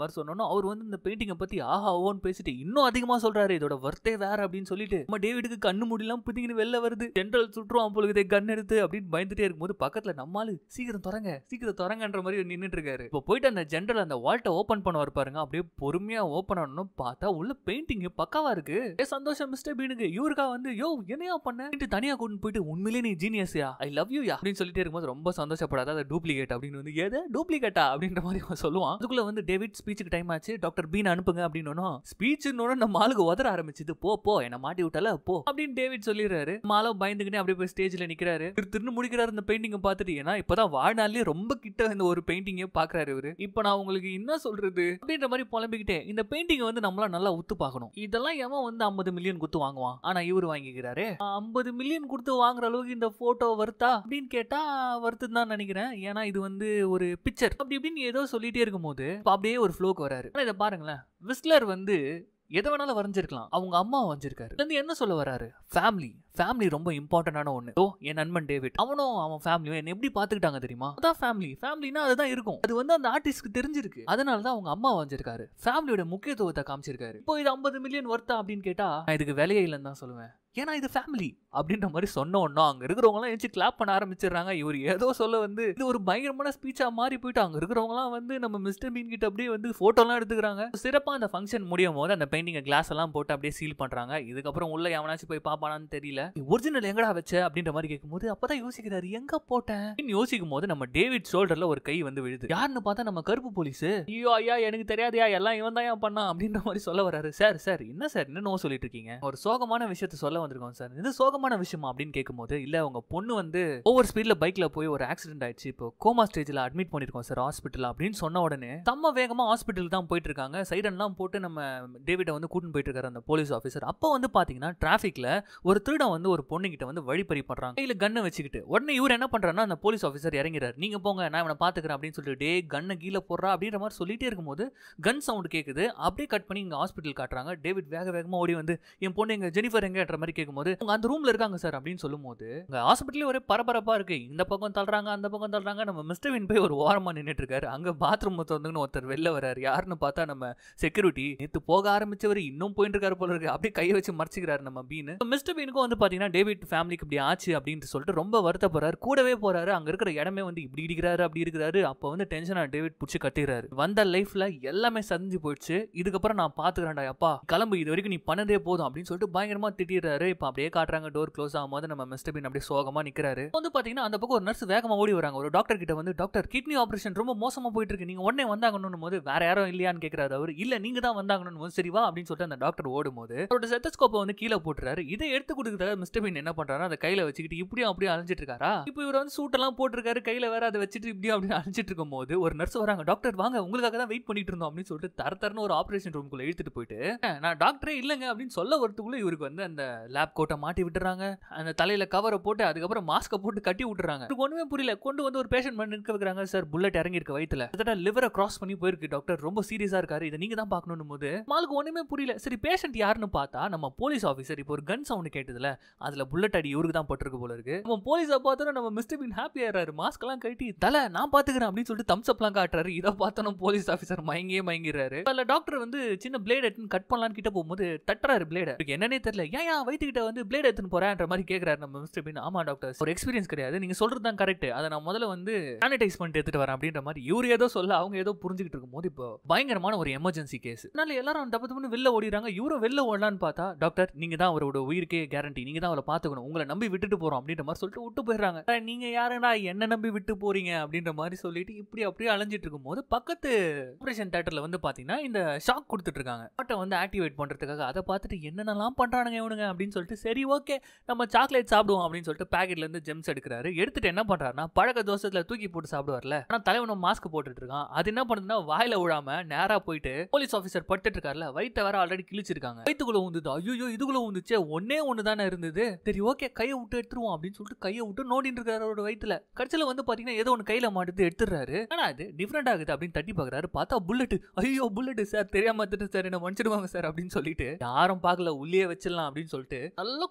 உடனே அவர் வந்து இந்த பெயிண்டிங்கை பத்தி ஆஹா ஓன்னு பேசிட்டு இன்னும் அதிகமா சொல்றாரு இதோட வர்த்தே வேற அப்படின்னு சொல்லிட்டு நம்ம டேவிடுக்கு கண்ணு முடியெல்லாம் புதிங்கன்னு வெளில வருது ஜென்ரல் சுற்றுவான் பொழுது கன் எடுத்து அப்படின்னு பயந்துட்டே இருக்கும்போது பக்கத்துல நம்மாலு சீக்கிரம் திறங்க சீக்கிரம் திறங்கன்ற மாதிரி நின்னுட்டு இருக்காரு இப்போ போயிட்டு அந்த ஜென்ரல் அந்த வால்ட்டை ஓபன் பண்ணுவார் பாருங்க அப்படியே பொறுமையா ஓபன் பண்ணணும் பார்த்தா உள்ள பெயிண்டிங் பக்காவா இருக்கு ஏ சந்தோஷம் மிஸ்டர் பீனுக்கு இவருக்கா வந்து யோ என்னையா பண்ண வீட்டு தனியா கூட்டு போயிட்டு உண்மையிலேயே நீ ஜீனியஸ்யா ஐ லவ் யூ யா அப்படின்னு சொல்லிட்டே இருக்கும்போது ரொம்ப சந்தோஷப்படாத அதை டூப்ளிகேட் அப்படின்னு வந்து ஏதோ டூப்ளிகேட்டா அப்படின்ற மாதிரி அவன் சொல்லுவான் அதுக்குள்ள வந்து டேவிட் ஸ்பீச்சுக்கு டைம் ஆச்சு டாக்டர் பீன் அனுப்புங்க அப்படின்னு ஸ்பீச்சுன்னு நம்ம ஆளுக்கு உதற ஆரம்பிச்சது போ போ என்ன மாட்டி விட்டால போ அப்படின்னு டேவிட் சொல்லிடுறாரு மாலோ பயந்துக்கினே அப்படியே போய் ஸ்டேஜ்ல நிக்கிறாரு திரு திருன்னு முடிக்கிறாரு இந்த பெயிண்டிங்க பார்த்துட்டு ஏன்னா இப்பதான் வாழ்நாள்லயே ரொம்ப கிட்ட இந்த ஒரு பெயிண்டிங்கே பாக்குறாரு இவரு இப்போ நான் உங்களுக்கு என்ன சொல்றது அப்படின்ற மாதிரி புலம்பிக்கிட்டே இந்த பெயிண்டிங் வந்து நம்மள நல்லா உத்து பார்க்கணும் இதெல்லாம் எவன் வந்து ஐம்பது மில்லியன் கொடுத்து வாங்குவான் ஆனா இவர் வாங்கிக்கிறாரு ஐம்பது மில்லியன் கொடுத்து வாங்குற அளவுக்கு இந்த போட்டோ வருத்தா அப்படின்னு கேட்டா வருத்துன்னு தான் நினைக்கிறேன் ஏன்னா இது வந்து ஒரு பிக்சர் அப்படி இப்படின்னு ஏதோ சொல்லிட்டே இருக்கும்போது இப்ப அப்படியே ஒரு ஃப்ளோக்கு வராரு ஆனா இதை பாருங்களேன் விஸ்லர் வந்து எதை வேணாலும் வரைஞ்சிருக்கலாம் அவங்க அம்மா வரைஞ்சிருக்காரு இதுல இருந்து என்ன சொல்ல வராரு ஃபேமிலி ஃபேமிலி ரொம்ப இம்பார்ட்டன்டான ஒன்று ஓ என் நண்பன் டேவிட் அவனும் அவன் ஃபேமிலியும் என்ன எப்படி பார்த்துக்கிட்டாங்க தெரியுமா அதான் ஃபேமிலி ஃபேமிலினா அதுதான் இருக்கும் அது வந்து அந்த ஆர்டிஸ்ட்க்கு தெரிஞ்சிருக்கு அதனால தான் அவங்க அம்மா வரைஞ்சிருக்காரு ஃபேமிலியோட முக்கியத்துவத்தை காமிச்சிருக்காரு இப்போ இது ஐம்பது மில்லியன் ஒர்த்தா அப்படின்னு கேட்டா நான் இதுக்கு விலையே இல்லைன்னு தான் சொல்லுவேன் ஏன்னா இது ஃபேமிலி அப்படின்ற மாதிரி சொன்ன உடனே அங்க இருக்கிறவங்களாம் எழுச்சி கிளாப் பண்ண ஆரம்பிச்சிடுறாங்க இவர் ஏதோ சொல்ல வந்து இது ஒரு பயங்கரமான ஸ்பீச்சா மாறி போயிட்டு அங்க இருக்கிறவங்களாம் வந்து நம்ம மிஸ்டர் மீன் கிட்ட அப்படியே வந்து போட்டோலாம் எடுத்துக்கிறாங்க சிறப்பா அந்த ஃபங்க்ஷன் முடியும் போது அந்த பெயிண்டிங் கிளாஸ் எல்லாம் போட்டு அப்படியே சீல் பண்றாங்க இதுக்கப்புறம் உள்ள எவனாச்சும் போய் பாப்பானான்னு தெரியல ஒரிஜினல் எங்கடா வச்ச அப்படின்ற மாதிரி கேட்கும்போது அப்பதான் யோசிக்கிறாரு எங்க போட்டேன் அப்படின்னு யோசிக்கும் போது நம்ம டேவிட் ஷோல்டர்ல ஒரு கை வந்து விழுது யாருன்னு பார்த்தா நம்ம கருப்பு போலீஸ் ஐயோ ஐயா எனக்கு தெரியாதயா எல்லாம் இவன் தான் பண்ணான் அப்படின்ற மாதிரி சொல்ல வராரு சார் சார் என்ன சார் என்ன நோ சொல்லிட்டு இருக்கீங்க ஒரு சோகமான விஷயத்த சொல்ல வந்திருக்கோம் சார் இது சோகமான விஷயமா அப்படின்னு கேட்கும்போது இல்ல உங்க பொண்ணு வந்து ஓவர் ஸ்பீட்ல பைக்ல போய் ஒரு ஆக்சிடென்ட் ஆயிடுச்சு இப்போ கோமா ஸ்டேஜ்ல அட்மிட் பண்ணிருக்கோம் சார் ஹாஸ்பிட்டல் அப்படின்னு சொன்ன உடனே செம்ம வேகமா ஹாஸ்பிட்டல் தான் போயிட்டு இருக்காங்க சைரன்லாம் போட்டு நம்ம டேவிட்டை வந்து கூட்டின்னு போயிட்டு இருக்காரு அந்த போலீஸ் ஆஃபீஸர் அப்போ வந்து பாத்தீங்கன்னா டிராஃபிக்ல ஒரு திருடன் வந்து ஒரு பொண்ணுகிட்ட வந்து வழிப்பறி பண்றாங்க கையில கண்ணை வச்சுக்கிட்டு உடனே இவர் என்ன பண்றாருன்னா அந்த போலீஸ் ஆஃபீஸர் இறங்கிறார் நீங்க போங்க நான் இவனை பாத்துக்கிறேன் அப்படின்னு சொல்லிட்டு டே கண்ணை கீழே போடுறா அப்படின்ற மாதிரி சொல்லிட்டே இருக்கும்போது கன் சவுண்ட் கேக்குது அப்படியே கட் பண்ணி இங்க ஹாஸ்பிட்டல் காட்டுறாங்க டேவிட் வேக வேகமா ஓடி வந்து என் பொண்ணு எங்க ஜெனிஃபர் எங்கன்ற மாதிரி கேட்கும்போது அவங்க அந்த ரூம்ல இருக்காங்க சார் அப்படின்னு சொல்லும்போது உங்க ஹாஸ்பிட்டலே ஒரே பரபரப்பா இருக்கு இந்த பக்கம் தள்ளுறாங்க அந்த பக்கம் தள்ளுறாங்க நம்ம மிஸ்டர் வின் போய் ஒரு ஓரமா நின்னுட்டு இருக்காரு அங்க பாத்ரூம் திறந்துன்னு ஒருத்தர் வெளில வராரு யாருன்னு பார்த்தா நம்ம செக்யூரிட்டி நேத்து போக ஆரம்பிச்சவர் இன்னும் போயிட்டு இருக்காரு போல இருக்கு அப்படியே கையை வச்சு மறைச்சிக்கிறாரு நம்ம பீன் மிஸ்டர் பீனுக்கும் வந்து பாத்தீங்கன்னா டேவிட் ஃபேமிலிக்கு இப்படி ஆச்சு அப்படின்னு சொல்லிட்டு ரொம்ப வருத்தப்படுறாரு கூடவே போறாரு அங்க இருக்கிற இடமே வந்து இப்படி இடிக்கிறாரு அப்படி இருக்கிறாரு அப்ப வந்து டென்ஷனா டேவிட் பிடிச்சி கட்டிடுறாரு வந்த லைஃப்ல எல்லாமே சதிஞ்சு போயிடுச்சு இதுக்கப்புறம் நான் பாத்துக்கிறேன்டா அப்பா கிளம்பு இது வரைக்கும் நீ பண்ணதே போதும் அப்படின்னு சொல்லிட்டு பயங்கரமா திட்டிடுறாரு இப்ப அப்படியே காட்டுறாங்க டோர் க்ளோஸ் ஆகும்போது நம்ம மிஸ்டர் பீன் அப்படியே சோகமா நிக்கிறாரு வந்து பாத்தீங்கன்னா அந்த பக்கம் ஒரு நர்ஸ் வேகமா ஓடி வராங்க ஒரு டாக்டர் கிட்ட வந்து டாக்டர் கிட்னி ஆபரேஷன் ரொம்ப மோசமா போயிட்டு இருக்கு நீங்க உடனே வந்தாங்கன்னு போது வேற யாரும் இல்லையான்னு கேக்குறாரு அவர் இல்ல நீங்க தான் வந்தாங்கன்னு போது சரி வா அப்படின்னு சொல்லிட்டு அந்த டாக்டர் ஓடும் போது அவரோட செத்தஸ்கோப்பை வந்து கீழே போட்டுறாரு இதை எடுத்து கொடுக்குறாரு மிஸ்டர் பீன் என்ன பண்றாரு அந்த கையில வச்சுக்கிட்டு இப்படியும் அப்படியே அலைஞ்சிட்டு இருக்காரா இப்போ இவர் வந்து சூட்டெல்லாம் போட்டிருக்காரு கையில வேற அதை வச்சுட்டு இப்படியும் அப்படியே அலைஞ்சிட்டு இருக்கும் போது ஒரு நர்ஸ் வராங்க டாக்டர் வாங்க உங்களுக்காக தான் வெயிட் பண்ணிட்டு இருந்தோம் அப்படின்னு சொல்லிட்டு தர தரன்னு ஒரு ஆபரேஷன் ரூம்குள்ள இழுத்துட்டு போயிட்டு நான் டாக்டரே இல்லைங்க அப்படின்னு சொல்ல வரதுக்குள்ள இவருக்கு வந்து அந்த லேப் கோட்டை மாட்டி விட்டுறாங்க அந்த தலையில கவரை போட்டு அதுக்கப்புறம் மாஸ்கை போட்டு கட்டி விட்டுறாங்க இவருக்கு ஒண்ணுமே புரியல கொண்டு வந்து ஒரு பேஷண்ட் பண்ணி நிற்க வைக்கிறாங்க சார் புல்லட் இறங்கி இருக்க வயித்துல கிட்டத்தட்ட லிவரை கிராஸ் பண்ணி போயிருக்கு டாக்டர் ரொம்ப சீரியஸா இருக்காரு இதை நீங்க தான் பார்க்கணும் போது மாலுக்கு ஒண்ணுமே புரியல சரி பேஷண்ட் யாருன்னு பார்த்தா நம்ம போலீஸ் ஆஃபீஸர் இப்போ ஒரு கன் சவுண்ட் கேட்டதுல அதுல புல்லட் அடி இவருக்கு தான் பட்டிருக்கு போல இருக்கு நம்ம போலீஸை பார்த்தோம் நம்ம மிஸ்டர் பின் ஹாப்பி ஆயிடுறாரு மாஸ்க் எல்லாம் கட்டி தலை நான் பாத்துக்கிறேன் அப்படின்னு சொல்லிட்டு தம்ஸ் அப்லாம் காட்டுறாரு இதை பார்த்தோம் போலீஸ் ஆஃபீஸர் மயங்கியே மயங்கிடுறாரு அதுல டாக்டர் வந்து சின்ன பிளேட் எடுத்து கட் பண்ணலான்னு கிட்ட போகும்போது தட்டுறாரு பிளேட என்னன்னே தெரியல ஏன் ஏன் வயிற்றுக்கிட்ட வந்து பிளேட் எடுத்துன்னு போறேன்ற மாதிரி கேக்குறாரு நம்ம மிஸ்டர் பின் ஆமா டாக்டர் ஒரு எக்ஸ்பீரியன்ஸ் கிடையாது நீங்க சொல்றது தான் கரெக்ட் அதை நான் முதல்ல வந்து சானிடைஸ் பண்ணிட்டு எடுத்துட்டு வரேன் அப்படின்ற மாதிரி இவர் ஏதோ சொல்ல அவங்க ஏதோ புரிஞ்சுக்கிட்டு இருக்கும்போது இப்போ பயங்கரமான ஒரு எமர்ஜென்சி கேஸ் அதனால எல்லாரும் தப்பு தப்புன்னு வெளில ஓடிறாங்க இவரும் வெளில ஓடலான்னு பார்த்தா டாக்டர் நீங்க தான் அவரோட உயிருக்கே கேரண்டி நீங்க தான் அவரை பாத்துக்கணும் உங்களை நம்பி விட்டுட்டு போறோம் அப்படின்ற மாதிரி சொல்லிட்டு விட்டு போயிடுறாங்க "அட, நீங்க யாருடா என்ன நம்பி விட்டு போறீங்க அப்படின்ற மாதிரி சொல்லிட்டு இப்படி அப்படியே அலைஞ்சிட்டு இருக்கும்போது பக்கத்து ஆபரேஷன் தேட்டர்ல வந்து பாத்தீங்கன்னா இந்த ஷாக் கொடுத்துட்டு இருக்காங்க பாட்டை வந்து ஆக்டிவேட் பண்றதுக்காக அதை பார்த்துட்டு என்னென்னலாம் பண்றானுங்க இவனுங்க அப்படின்னு சொல்லிட்டு சரி ஓகே நம்ம சாக்லேட் சாப்பிடுவோம் அப்படின்னு சொல்லிட்டு பாக்கெட்ல இருந்து ஜெம்ஸ் எடுக்கிறாரு எடுத்துட்டு என்ன பண்றாருன்னா பழக்க தோசத்துல தூக்கி போட்டு சாப்பிடுவார்ல ஆனா தலைவனும் மாஸ்க் போட்டுட்டு இருக்கான் அது என்ன பண்ணுதுன்னா வாயில விழாம நேரா போயிட்டு போலீஸ் ஆஃபீஸர் பட்டுட்டு இருக்காருல வயித்த வேற ஆல்ரெடி கிழிச்சிருக்காங்க வயித்துக்குள்ள உந்துது ஐயோ இதுக்குள்ள உந்துச்சே ஒன்னே ஒண்ணு தானே இருந்தது சரி ஓகே கையை விட்டு எடுத்துருவோம் அப்படின்னு சொல்லிட்டு கையை விட்டு நோண்டிட்டு இருக்காரு அவரோட வயித்துல கடைசியில வந்து பாத்தீங்கன்னா ஏதோ ஒன்று கையில மாட்டுது எடுத்துறாரு ஆனா அது டிஃப்ரெண்ட் ஆகுது அப்படின்னு தட்டி பாக்குறாரு பார்த்தா புல்லட் ஐயோ புல்லட் சார் தெரியாம எடுத்துட்டு சார் என்ன மன்னிச்சிடுவாங்க சார் அப்படின்னு சொல்லிட்டு யாரும் பார்க்கல உள்ளே வச்சிடலாம் அப்படின்னு சொல்லிட்டு நல்லா குத்தி விட்டுறாரு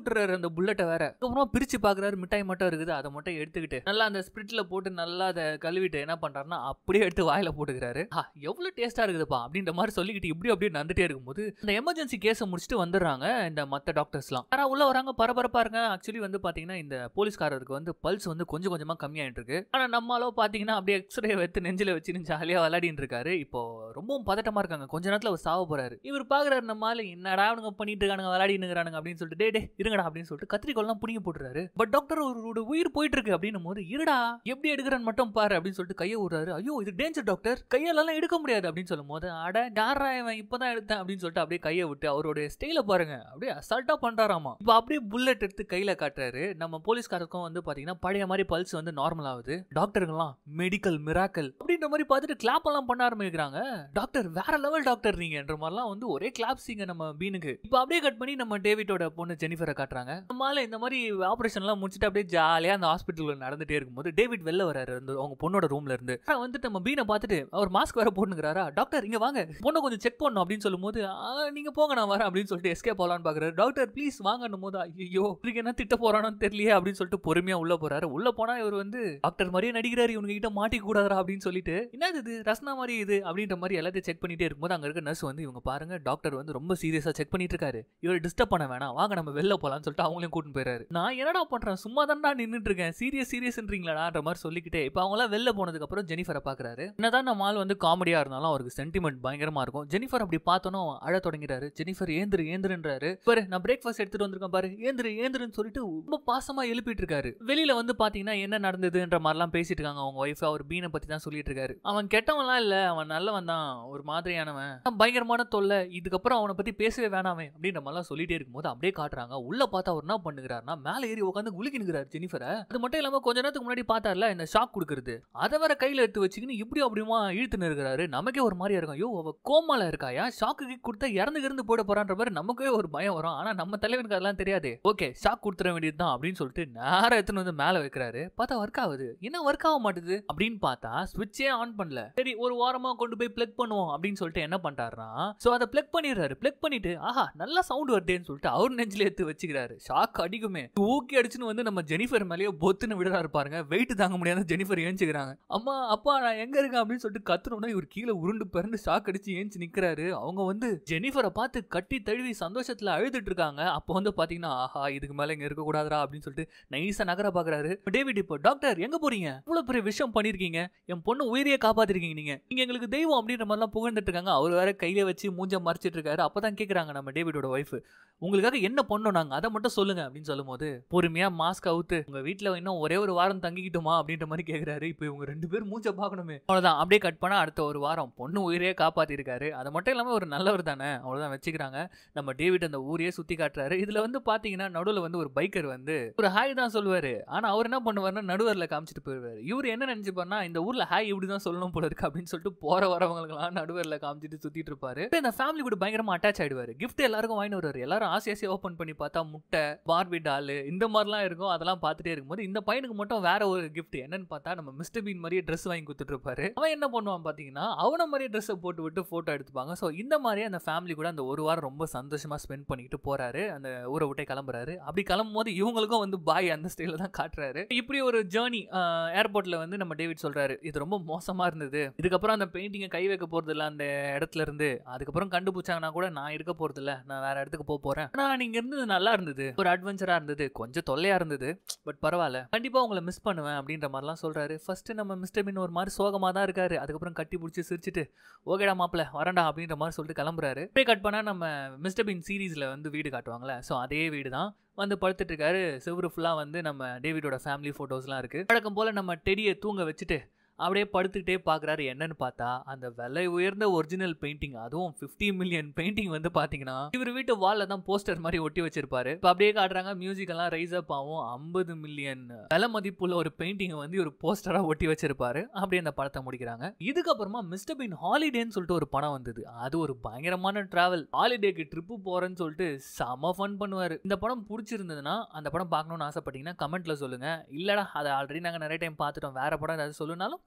விட்டுறாரு அந்த புல்லட்டை வேற அப்புறமா பிரிச்சு பாக்குறாரு மிட்டாய் மட்டும் இருக்குது அதை மட்டும் எடுத்துக்கிட்டு நல்லா அந்த ஸ்பிரிட்ல போட்டு நல்லா அதை கழுவிட்டு என்ன பண்றாருன்னா அப்படியே எடுத்து வாயில போட்டுக்கிறாரு ஆ, எவ்வளவு டேஸ்டா இருக்குதுப்பா அப்படின்ற மாதிரி சொல்லிக்கிட்டு இப்படி அப்படியே நடந்துட்டே இருக்கும்போது இந்த எமர்ஜென்சி கேஸை முடிச்சுட்டு வந்துடுறாங்க இந்த மத்த டாக்டர்ஸ்லாம் யாரா உள்ள வராங்க பரபரப்பா இருங்க ஆக்சுவலி வந்து பாத்தீங்கன்னா இந்த போலீஸ்காரருக்கு வந்து பல்ஸ் வந்து கொஞ்சம் கொஞ்சமா கம்மியாயிட்டு இருக்கு ஆனா நம்மளோ பாத்தீங்கன்னா அப்படியே எக்ஸ்ரே வைத்து நெஞ்சில வச்சு ஜாலியா விளையாடிட்டு இருக்காரு இப்போ ரொம்பவும் பதட்டமா இருக்காங்க கொஞ்ச நேரத்துல அவர் சாவ போறாரு இவர் பாக்குறாரு நம்ம ஆளு என்னடா அவனுங்க பண்ணிட்டு இருக்கானுங்க விளையாடிட்டு இருக்கிறானுங்க அப்படின்னு சொல்லிட்டு டே டே இருங்கடா அப்படின்னு சொல்லிட்டு கத்திரிக்கோல்லாம் புடிங்கி போட்டுறாரு பட் டாக்டர் ஒரு உயிர் போயிட்டு இருக்கு அப்படின்னும் போது இருடா எப்படி எடுக்கிறன்னு மட்டும் பாரு அப்படின்னு சொல்லிட்டு கையை விடுறாரு ஐயோ இது டேஞ்சர் டாக்டர் கையாலெல்லாம் எடுக்க முடியாது அப்படின்னு சொல்லும் போது அட யாரா இவன் இப்பதான் எடுத்தேன் அப்படின்னு சொல்லிட்டு அப்படியே கையை விட்டு அவருடைய ஸ்டைல பாருங்க அப்படியே அசால்ட்டா பண்றாராமா இப்போ அப்படியே புல்லட் எடுத்து கையில காட்டுறாரு நம்ம போலீஸ்காரருக்கும் வந்து பாத்தீங்கன்னா பழைய மாதிரி பல்ஸ் வந்து நார்மல் ஆகுது டாக்டருங்கெல்லாம் மெடிக்கல் மிராக்கல் அப்படின்ற மாதிரி பார்த்துட்டு கிளாப் எல்லாம் பண்ண ஆரம்பிக்கிறாங்க டாக்டர் வேற லெவல் டாக்டர் நீங்கன்ற மாதிரிலாம் வந்து ஒரே கிளாப்ஸிங்க நம்ம பீனுக்கு இப்போ அப்படியே கட் பண்ணி நம்ம டேவிட்டோட பொண்ணு ஜெனிஃபரை காட்டுறாங்க நம்மளால இந்த மாதிரி ஆபரேஷன் எல்லாம் முடிச்சுட்டு அப்படியே ஜாலியா அந்த ஹாஸ்பிட்டல்ல நடந்துட்டே இருக்கும்போது டேவிட் வெளில வராரு அந்த அவங்க பொண்ணோட ரூம்ல இருந்து ஆனா வந்துட்டு நம்ம பீனை பார்த்துட்டு அவர் மாஸ்க் வேற போட்டுக்கிறாரா டாக்டர் இங்க வாங்க பொண்ணை கொஞ்சம் செக் பண்ணணும் அப்படின்னு சொல்லும்போது "ஆ, நீங்க போங்க நான் வரேன் அப்படின்னு சொல்லிட்டு எஸ்கேப் போலான்னு பாக்குறாரு டாக்டர் ப்ளீஸ் வாங்கன்னும் போது ஐயோ இதுக்கு என்ன திட்ட போறானோ தெரியலையே அப்படின்னு சொல்லிட்டு பொறுமையா உள்ள போறாரு உள்ள போனா இவர் வந்து டாக்டர் மாதிரியே நடிக்கிறாரு இவங்க கிட்ட மாட்டிக்க கூடாதா அப்படின்னு சொல்லிட்டு என்னது இது ரஸ்னா மாதிரி இது அப்படின்ற மாதிரி எல்லாத்தையும் செக் பண்ணிட்டே இருக்கும்போது அங்க இருக்க நர்ஸ் வந்து இவங்க பாருங்க டாக்டர் வந்து ரொம்ப சீரியஸா செக் பண்ணிட்டு இருக்காரு இவர் டிஸ்டர்ப் பண்ண வேணாம் வாங்க நம்ம வெளில போலாம்னு சொல்லிட்டு அவங்களையும் கூட்டிட்டு போயிறாரு நான் என்னடா பண்றேன் சும்மா தான்டா நின்னுட்டு இருக்கேன் சீரியஸ் சீரியஸ்ன்றீங்களான்ற மாதிரி சொல்லிக்கிட்டே இப்போ அவங்க எல்லாம் வெளில போனதுக்கு அப்புறம் ஜெனிஃபரை பாக்குறாரு என்னதான் நம்ம ஆள் வந்து காமெடியா இருந்தாலும் அவருக்கு சென்டிமெண்ட் பயங்கரமா இருக்கும் ஜெனிஃபர் அப்படி பார்த்தோன்னு அழ தொடங்கிறாரு ஜெனிஃபர் ஏந்திரு ஏந்திருன்றாரு பாரு நான் பிரேக்ஃபாஸ்ட் எடுத்துட்டு வந்திருக்கேன் பாரு ஏந்திரு ஏந்திருன்னு சொல்லிட்டு ரொம்ப பாசமா எழுப்பிட்டு இருக்காரு வெளியில வந்து பாத்தீங்கன்னா என்ன நடந்ததுன்ற மாதிரிலாம் பேசிட்டு இருக்காங்க அவங்க ஒய்ஃப் அவர் பீனை பத்தி தான் சொல்லிட்டு இருக்காரு அவன் கெட்டவன்லாம் இல்ல அவன் நல்லவன் தான் ஒரு மாதிரியானவன் அவன் பயங்கரமான தொல்லை இதுக்கப்புறம் அவனை பத்தி பேசவே வேணாமே அப்படின்ற மாதிரிலாம் சொல்லிட்டே இருக்கும்போது அப்படியே காட்டுறாங்க உள்ள பார்த்தா அவர் என்ன பண்ணுகிறாருன்னா மேல ஏறி உட்காந்து குலுக்கினுக்கிறாரு ஜெனிஃபரை அது மட்டும் இல்லாம கொஞ்ச நேரத்துக்கு முன்னாடி பார்த்தார்ல இந்த ஷாக் கொடுக்கறது அதை வேற கையில எடுத்து வச்சுக்கின்னு இப்படி அப்படியுமா இழுத்துன்னு இருக்கிறாரு நமக்கே ஒரு மாதிரியா இருக்கும் ஐயோ அவ கோமால இருக்காயா ஷாக்கு கொடுத்தா இறந்து இருந்து போயிட போறான்ற மாதிரி நமக்கே ஒரு பயம் வரும் ஆனா நம்ம தலைவனுக்கு அதெல்லாம் தெரியாது ஓகே ஷாக் கொடுத்துட வேண்டியதுதான் அப்படின்னு சொல்லிட்டு நேரம் எடுத்துன்னு வந்து மேல வைக்கிறாரு பார்த்தா ஒர்க் ஆகுது என்ன ஒர்க் ஆக மாட்டுது அப்படின்னு பார்த்தா ஸ்விட்சே ஆன் பண்ணல சரி ஒரு வாரமா கொண்டு போய் பிளக் பண்ணுவோம் அப்படின்னு சொல்லிட்டு என்ன பண்றாருன்னா சோ அதை பிளக் பண்ணிடுறாரு பிளக் பண்ணிட்டு ஆஹா நல்லா சவுண்ட் வருதேன்னு சொல்லிட்டு அவர் நெஞ்சில எடுத்து வச்சுக்கிறாரு ஷாக் அடிக்குமே ஊக்கி அடிச்சுன்னு வந்து நம்ம ஜெனிஃபர் மேலேயே பொத்துன்னு விடுறாரு பாருங்க வெயிட் தாங்க முடியாத ஜெனிஃபர் ஏஞ்சுக்கிறாங்க அம்மா அப்பா நான் எங்க இருக்கேன் அப்படின்னு சொல்லிட்டு கத்துனோம்னா இவர் கீழே உருண்டு பிறந்து ஷாக் அடிச்சு ஏஞ்சி நிக்கிறாரு அவங்க வந்து ஜெனிஃபரை பார்த்து கட்டி தழுவி சந்தோஷத்துல அழுதுட்டு இருக்காங்க அப்போ வந்து பாத்தீங்கன்னா ஆஹா இதுக்கு மேல இங்க இருக்க கூடாதுடா அப்படின்னு சொல்லிட்டு நைஸா நகர பாக்குறாரு டேவிட் இப்போ டாக்டர் எங்க போறீங்க இவ்வளவு பெரிய விஷயம் பண்ணிருக்கீங்க என் பொண்ணு உயிரையே காப்பாத்திருக்கீங்க நீங்க நீங்க எங்களுக்கு தெய்வம் அப்படின்ற மாதிரிலாம் புகழ்ந்துட்டு இருக்காங்க அவர் வேற கையில வச்சு மூஞ்ச மறைச்சிட்டு இருக்காரு அப்பதான் கேக்குறாங்க நம்ம டேவிடோட ஒய்ஃப் உங்களுக்காக என்ன பண்ணோம் நாங்க அதை மட்டும் சொல்லுங்க அப்படின்னு சொல்லும்போது பொறுமையா மாஸ்க் அவுத்து உங்க வீட்ல இன்னும் ஒரே ஒரு வாரம் தங்கிக்கிட்டுமா அப்படின்ற மாதிரி கேக்குறாரு இப்போ இவங்க ரெண்டு பேரும் மூஞ்ச பார்க்கணுமே அவ்வளவுதான் அப்படியே கட் பண்ணா அடுத்த ஒரு வாரம் பொண்ணு உயிரையே காப்பாத்திருக்காரு அது மட்டும் இல்லாம ஒரு நல்லவர் தானே அவ்வளவுதான் வச்சுக்கிறாங்க நம்ம டேவிட் அந்த ஊரையே சுத்தி காட்டுறாரு இதுல வந்து பாத்தீங்கன்னா நடுவுல வந்து ஒரு பைக்கர் வந்து ஒரு ஹாய் தான் சொல்லுவாரு ஆனா அவர் என்ன பண்ணுவாருன்னா நடுவர்ல காமிச்சிட்டு போயிருவாரு இவர் என்ன நினைச்சுப்பாருன்னா இந்த ஊர்ல ஹாய் இப்படி தான் சொல்லணும் போல இருக்கு அப்படின்னு சொல்லிட்டு போற வரவங்களுக்கெல்லாம் நடுவர்ல காமிச்சிட்டு சுத்திட்டு இருப்பாரு இப்ப இந்த ஃபேமிலி கூட பயங்கரமா அட்டாச் ஆயிடுவாரு கிஃப்ட் எல்லாருக்கும் வாங்கி வருவாரு எல்லாரும் ஆசை ஆசையா ஓப்பன் பண்ணி பார்த்தா முட்டை பார்பி டால் இந்த மாதிரிலாம் இருக்கும் அதெல்லாம் பார்த்துட்டே இருக்கும்போது இந்த பையனுக்கு மட்டும் வேற ஒரு கிஃப்ட் என்னன்னு பார்த்தா நம்ம மிஸ்டர் பீன் மாதிரியே ட்ரெஸ் வாங்கி கொடுத்துட்டு இருப்பாரு அவன் என்ன பண்ணுவான் பாத்தீங்கன்னா அவன மாதிரியே ட்ரெஸ்ஸை போட்டு விட்டு போட்டோ எடுத்துப்பாங்க ஸோ இந்த மாதிரியே அந்த ஃபேமிலி கூட அந்த ஒரு வாரம் ரொம்ப சந்தோஷமா ஸ்பெண்ட் பண்ணிக்கிட்டு போறாரு அந்த ஊரை விட்டே கிளம்புறாரு அப்படி கிளம்பும் போது இவங்களுக்கும் வந்து பாய் அந்த ஸ்டைல தான் காட்டுறாரு இப்படி ஒரு ஜேர்னி ஏர்போர்ட்ல வந்து நம்ம டேவிட் சொல்றாரு இது ரொம்ப மோசமா இருந்தது இதுக்கப்புறம் அந்த பெயிண்டிங்கை கை வைக்க போறது இல்ல அந்த இடத்துல இருந்து அதுக்கப்புறம் கண்டுபிடிச்சாங்கன்னா கூட நான் இருக்க போறது இல்ல நான் வேற இடத்துக்கு போக போறேன் ஆனா நீங்க இருந்தது நல்லா இருந்தது ஒரு அட்வென்ச்சரா இருந்தது கொஞ்சம் தொல்லையா இருந்தது பட் பரவாயில்ல கண்டிப்பா உங்களை மிஸ் பண்ணுவேன் அப்படின்ற மாதிரிலாம் சொல்றாரு ஃபர்ஸ்ட் நம்ம மிஸ்டர் பின் ஒரு மாதிரி சோகமா தான் இருக்காரு அதுக்கப்புறம் கட்டி பிடிச்சி சிரிச்சிட்டு ஓகேடா மாப்பிள வரண்டா அப்படின்ற மாதிரி சொல்லிட்டு கிளம்புறாரு அப்படியே கட் பண்ணா நம்ம மிஸ்டர் பின் சீரீஸ்ல வந்து வீடு காட்டுவாங்கல்ல ஸோ அதே வீடு தான் வந்து படுத்துட்டு இருக்காரு செவ்வறு ஃபுல்லாக வந்து நம்ம டேவிடோட ஃபேமிலி ஃபோட்டோஸ்லாம் இருக்கு வழக்கம் போல நம்ம டெடியை தூங்க வச்சுட்டு அப்படியே படுத்துக்கிட்டே பார்க்குறாரு என்னன்னு பார்த்தா அந்த விலை உயர்ந்த ஒரிஜினல் பெயிண்டிங் அதுவும் 50 மில்லியன் பெயிண்டிங் வந்து பார்த்தீங்கன்னா இவர் வீட்டு வாலில் தான் போஸ்டர் மாதிரி ஒட்டி வச்சிருப்பாரு இப்போ அப்படியே காட்டுறாங்க மியூசிக் எல்லாம் ரைஸ் அப் ஆகும் ஐம்பது மில்லியன் விலை மதிப்புள்ள ஒரு பெயிண்டிங்கை வந்து ஒரு போஸ்டராக ஒட்டி வச்சிருப்பாரு அப்படியே அந்த படத்தை முடிக்கிறாங்க இதுக்கப்புறமா மிஸ்டர் பீன் ஹாலிடேன்னு சொல்லிட்டு ஒரு படம் வந்தது அது ஒரு பயங்கரமான டிராவல் ஹாலிடேக்கு ட்ரிப்பு போறேன்னு சொல்லிட்டு செம ஃபன் பண்ணுவாரு இந்த படம் பிடிச்சிருந்ததுன்னா அந்த படம் பார்க்கணும்னு ஆசைப்பட்டீங்கன்னா கமெண்ட்ல சொல்லுங்க இல்லடா அதை ஆல்ரெடி நாங்கள் நிறைய டைம் பார்த்துட்டோம் வேற படம் ஏதாவது சொல்லுனாலும்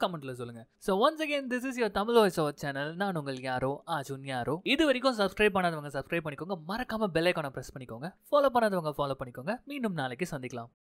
கமெண்ட்ல சொல்லுங்க so once again this is your Tamil voice our channel நான் உங்கள் யாரோ அஜுன் யாரோ இது வரைக்கும் சப்ஸ்கிரைப் பண்ணாதவங்க சப்ஸ்கிரைப் பண்ணிக்கோங்க மறக்காம பெல் ஐக்கானை ப்ரெஸ் பண்ணிக்கோங்க ஃபாலோ பண்ணாதவங்க ஃபாலோ பண்ணிக்கோங்க மீண்டும் நாளைக்கு சந்திக்கலாம்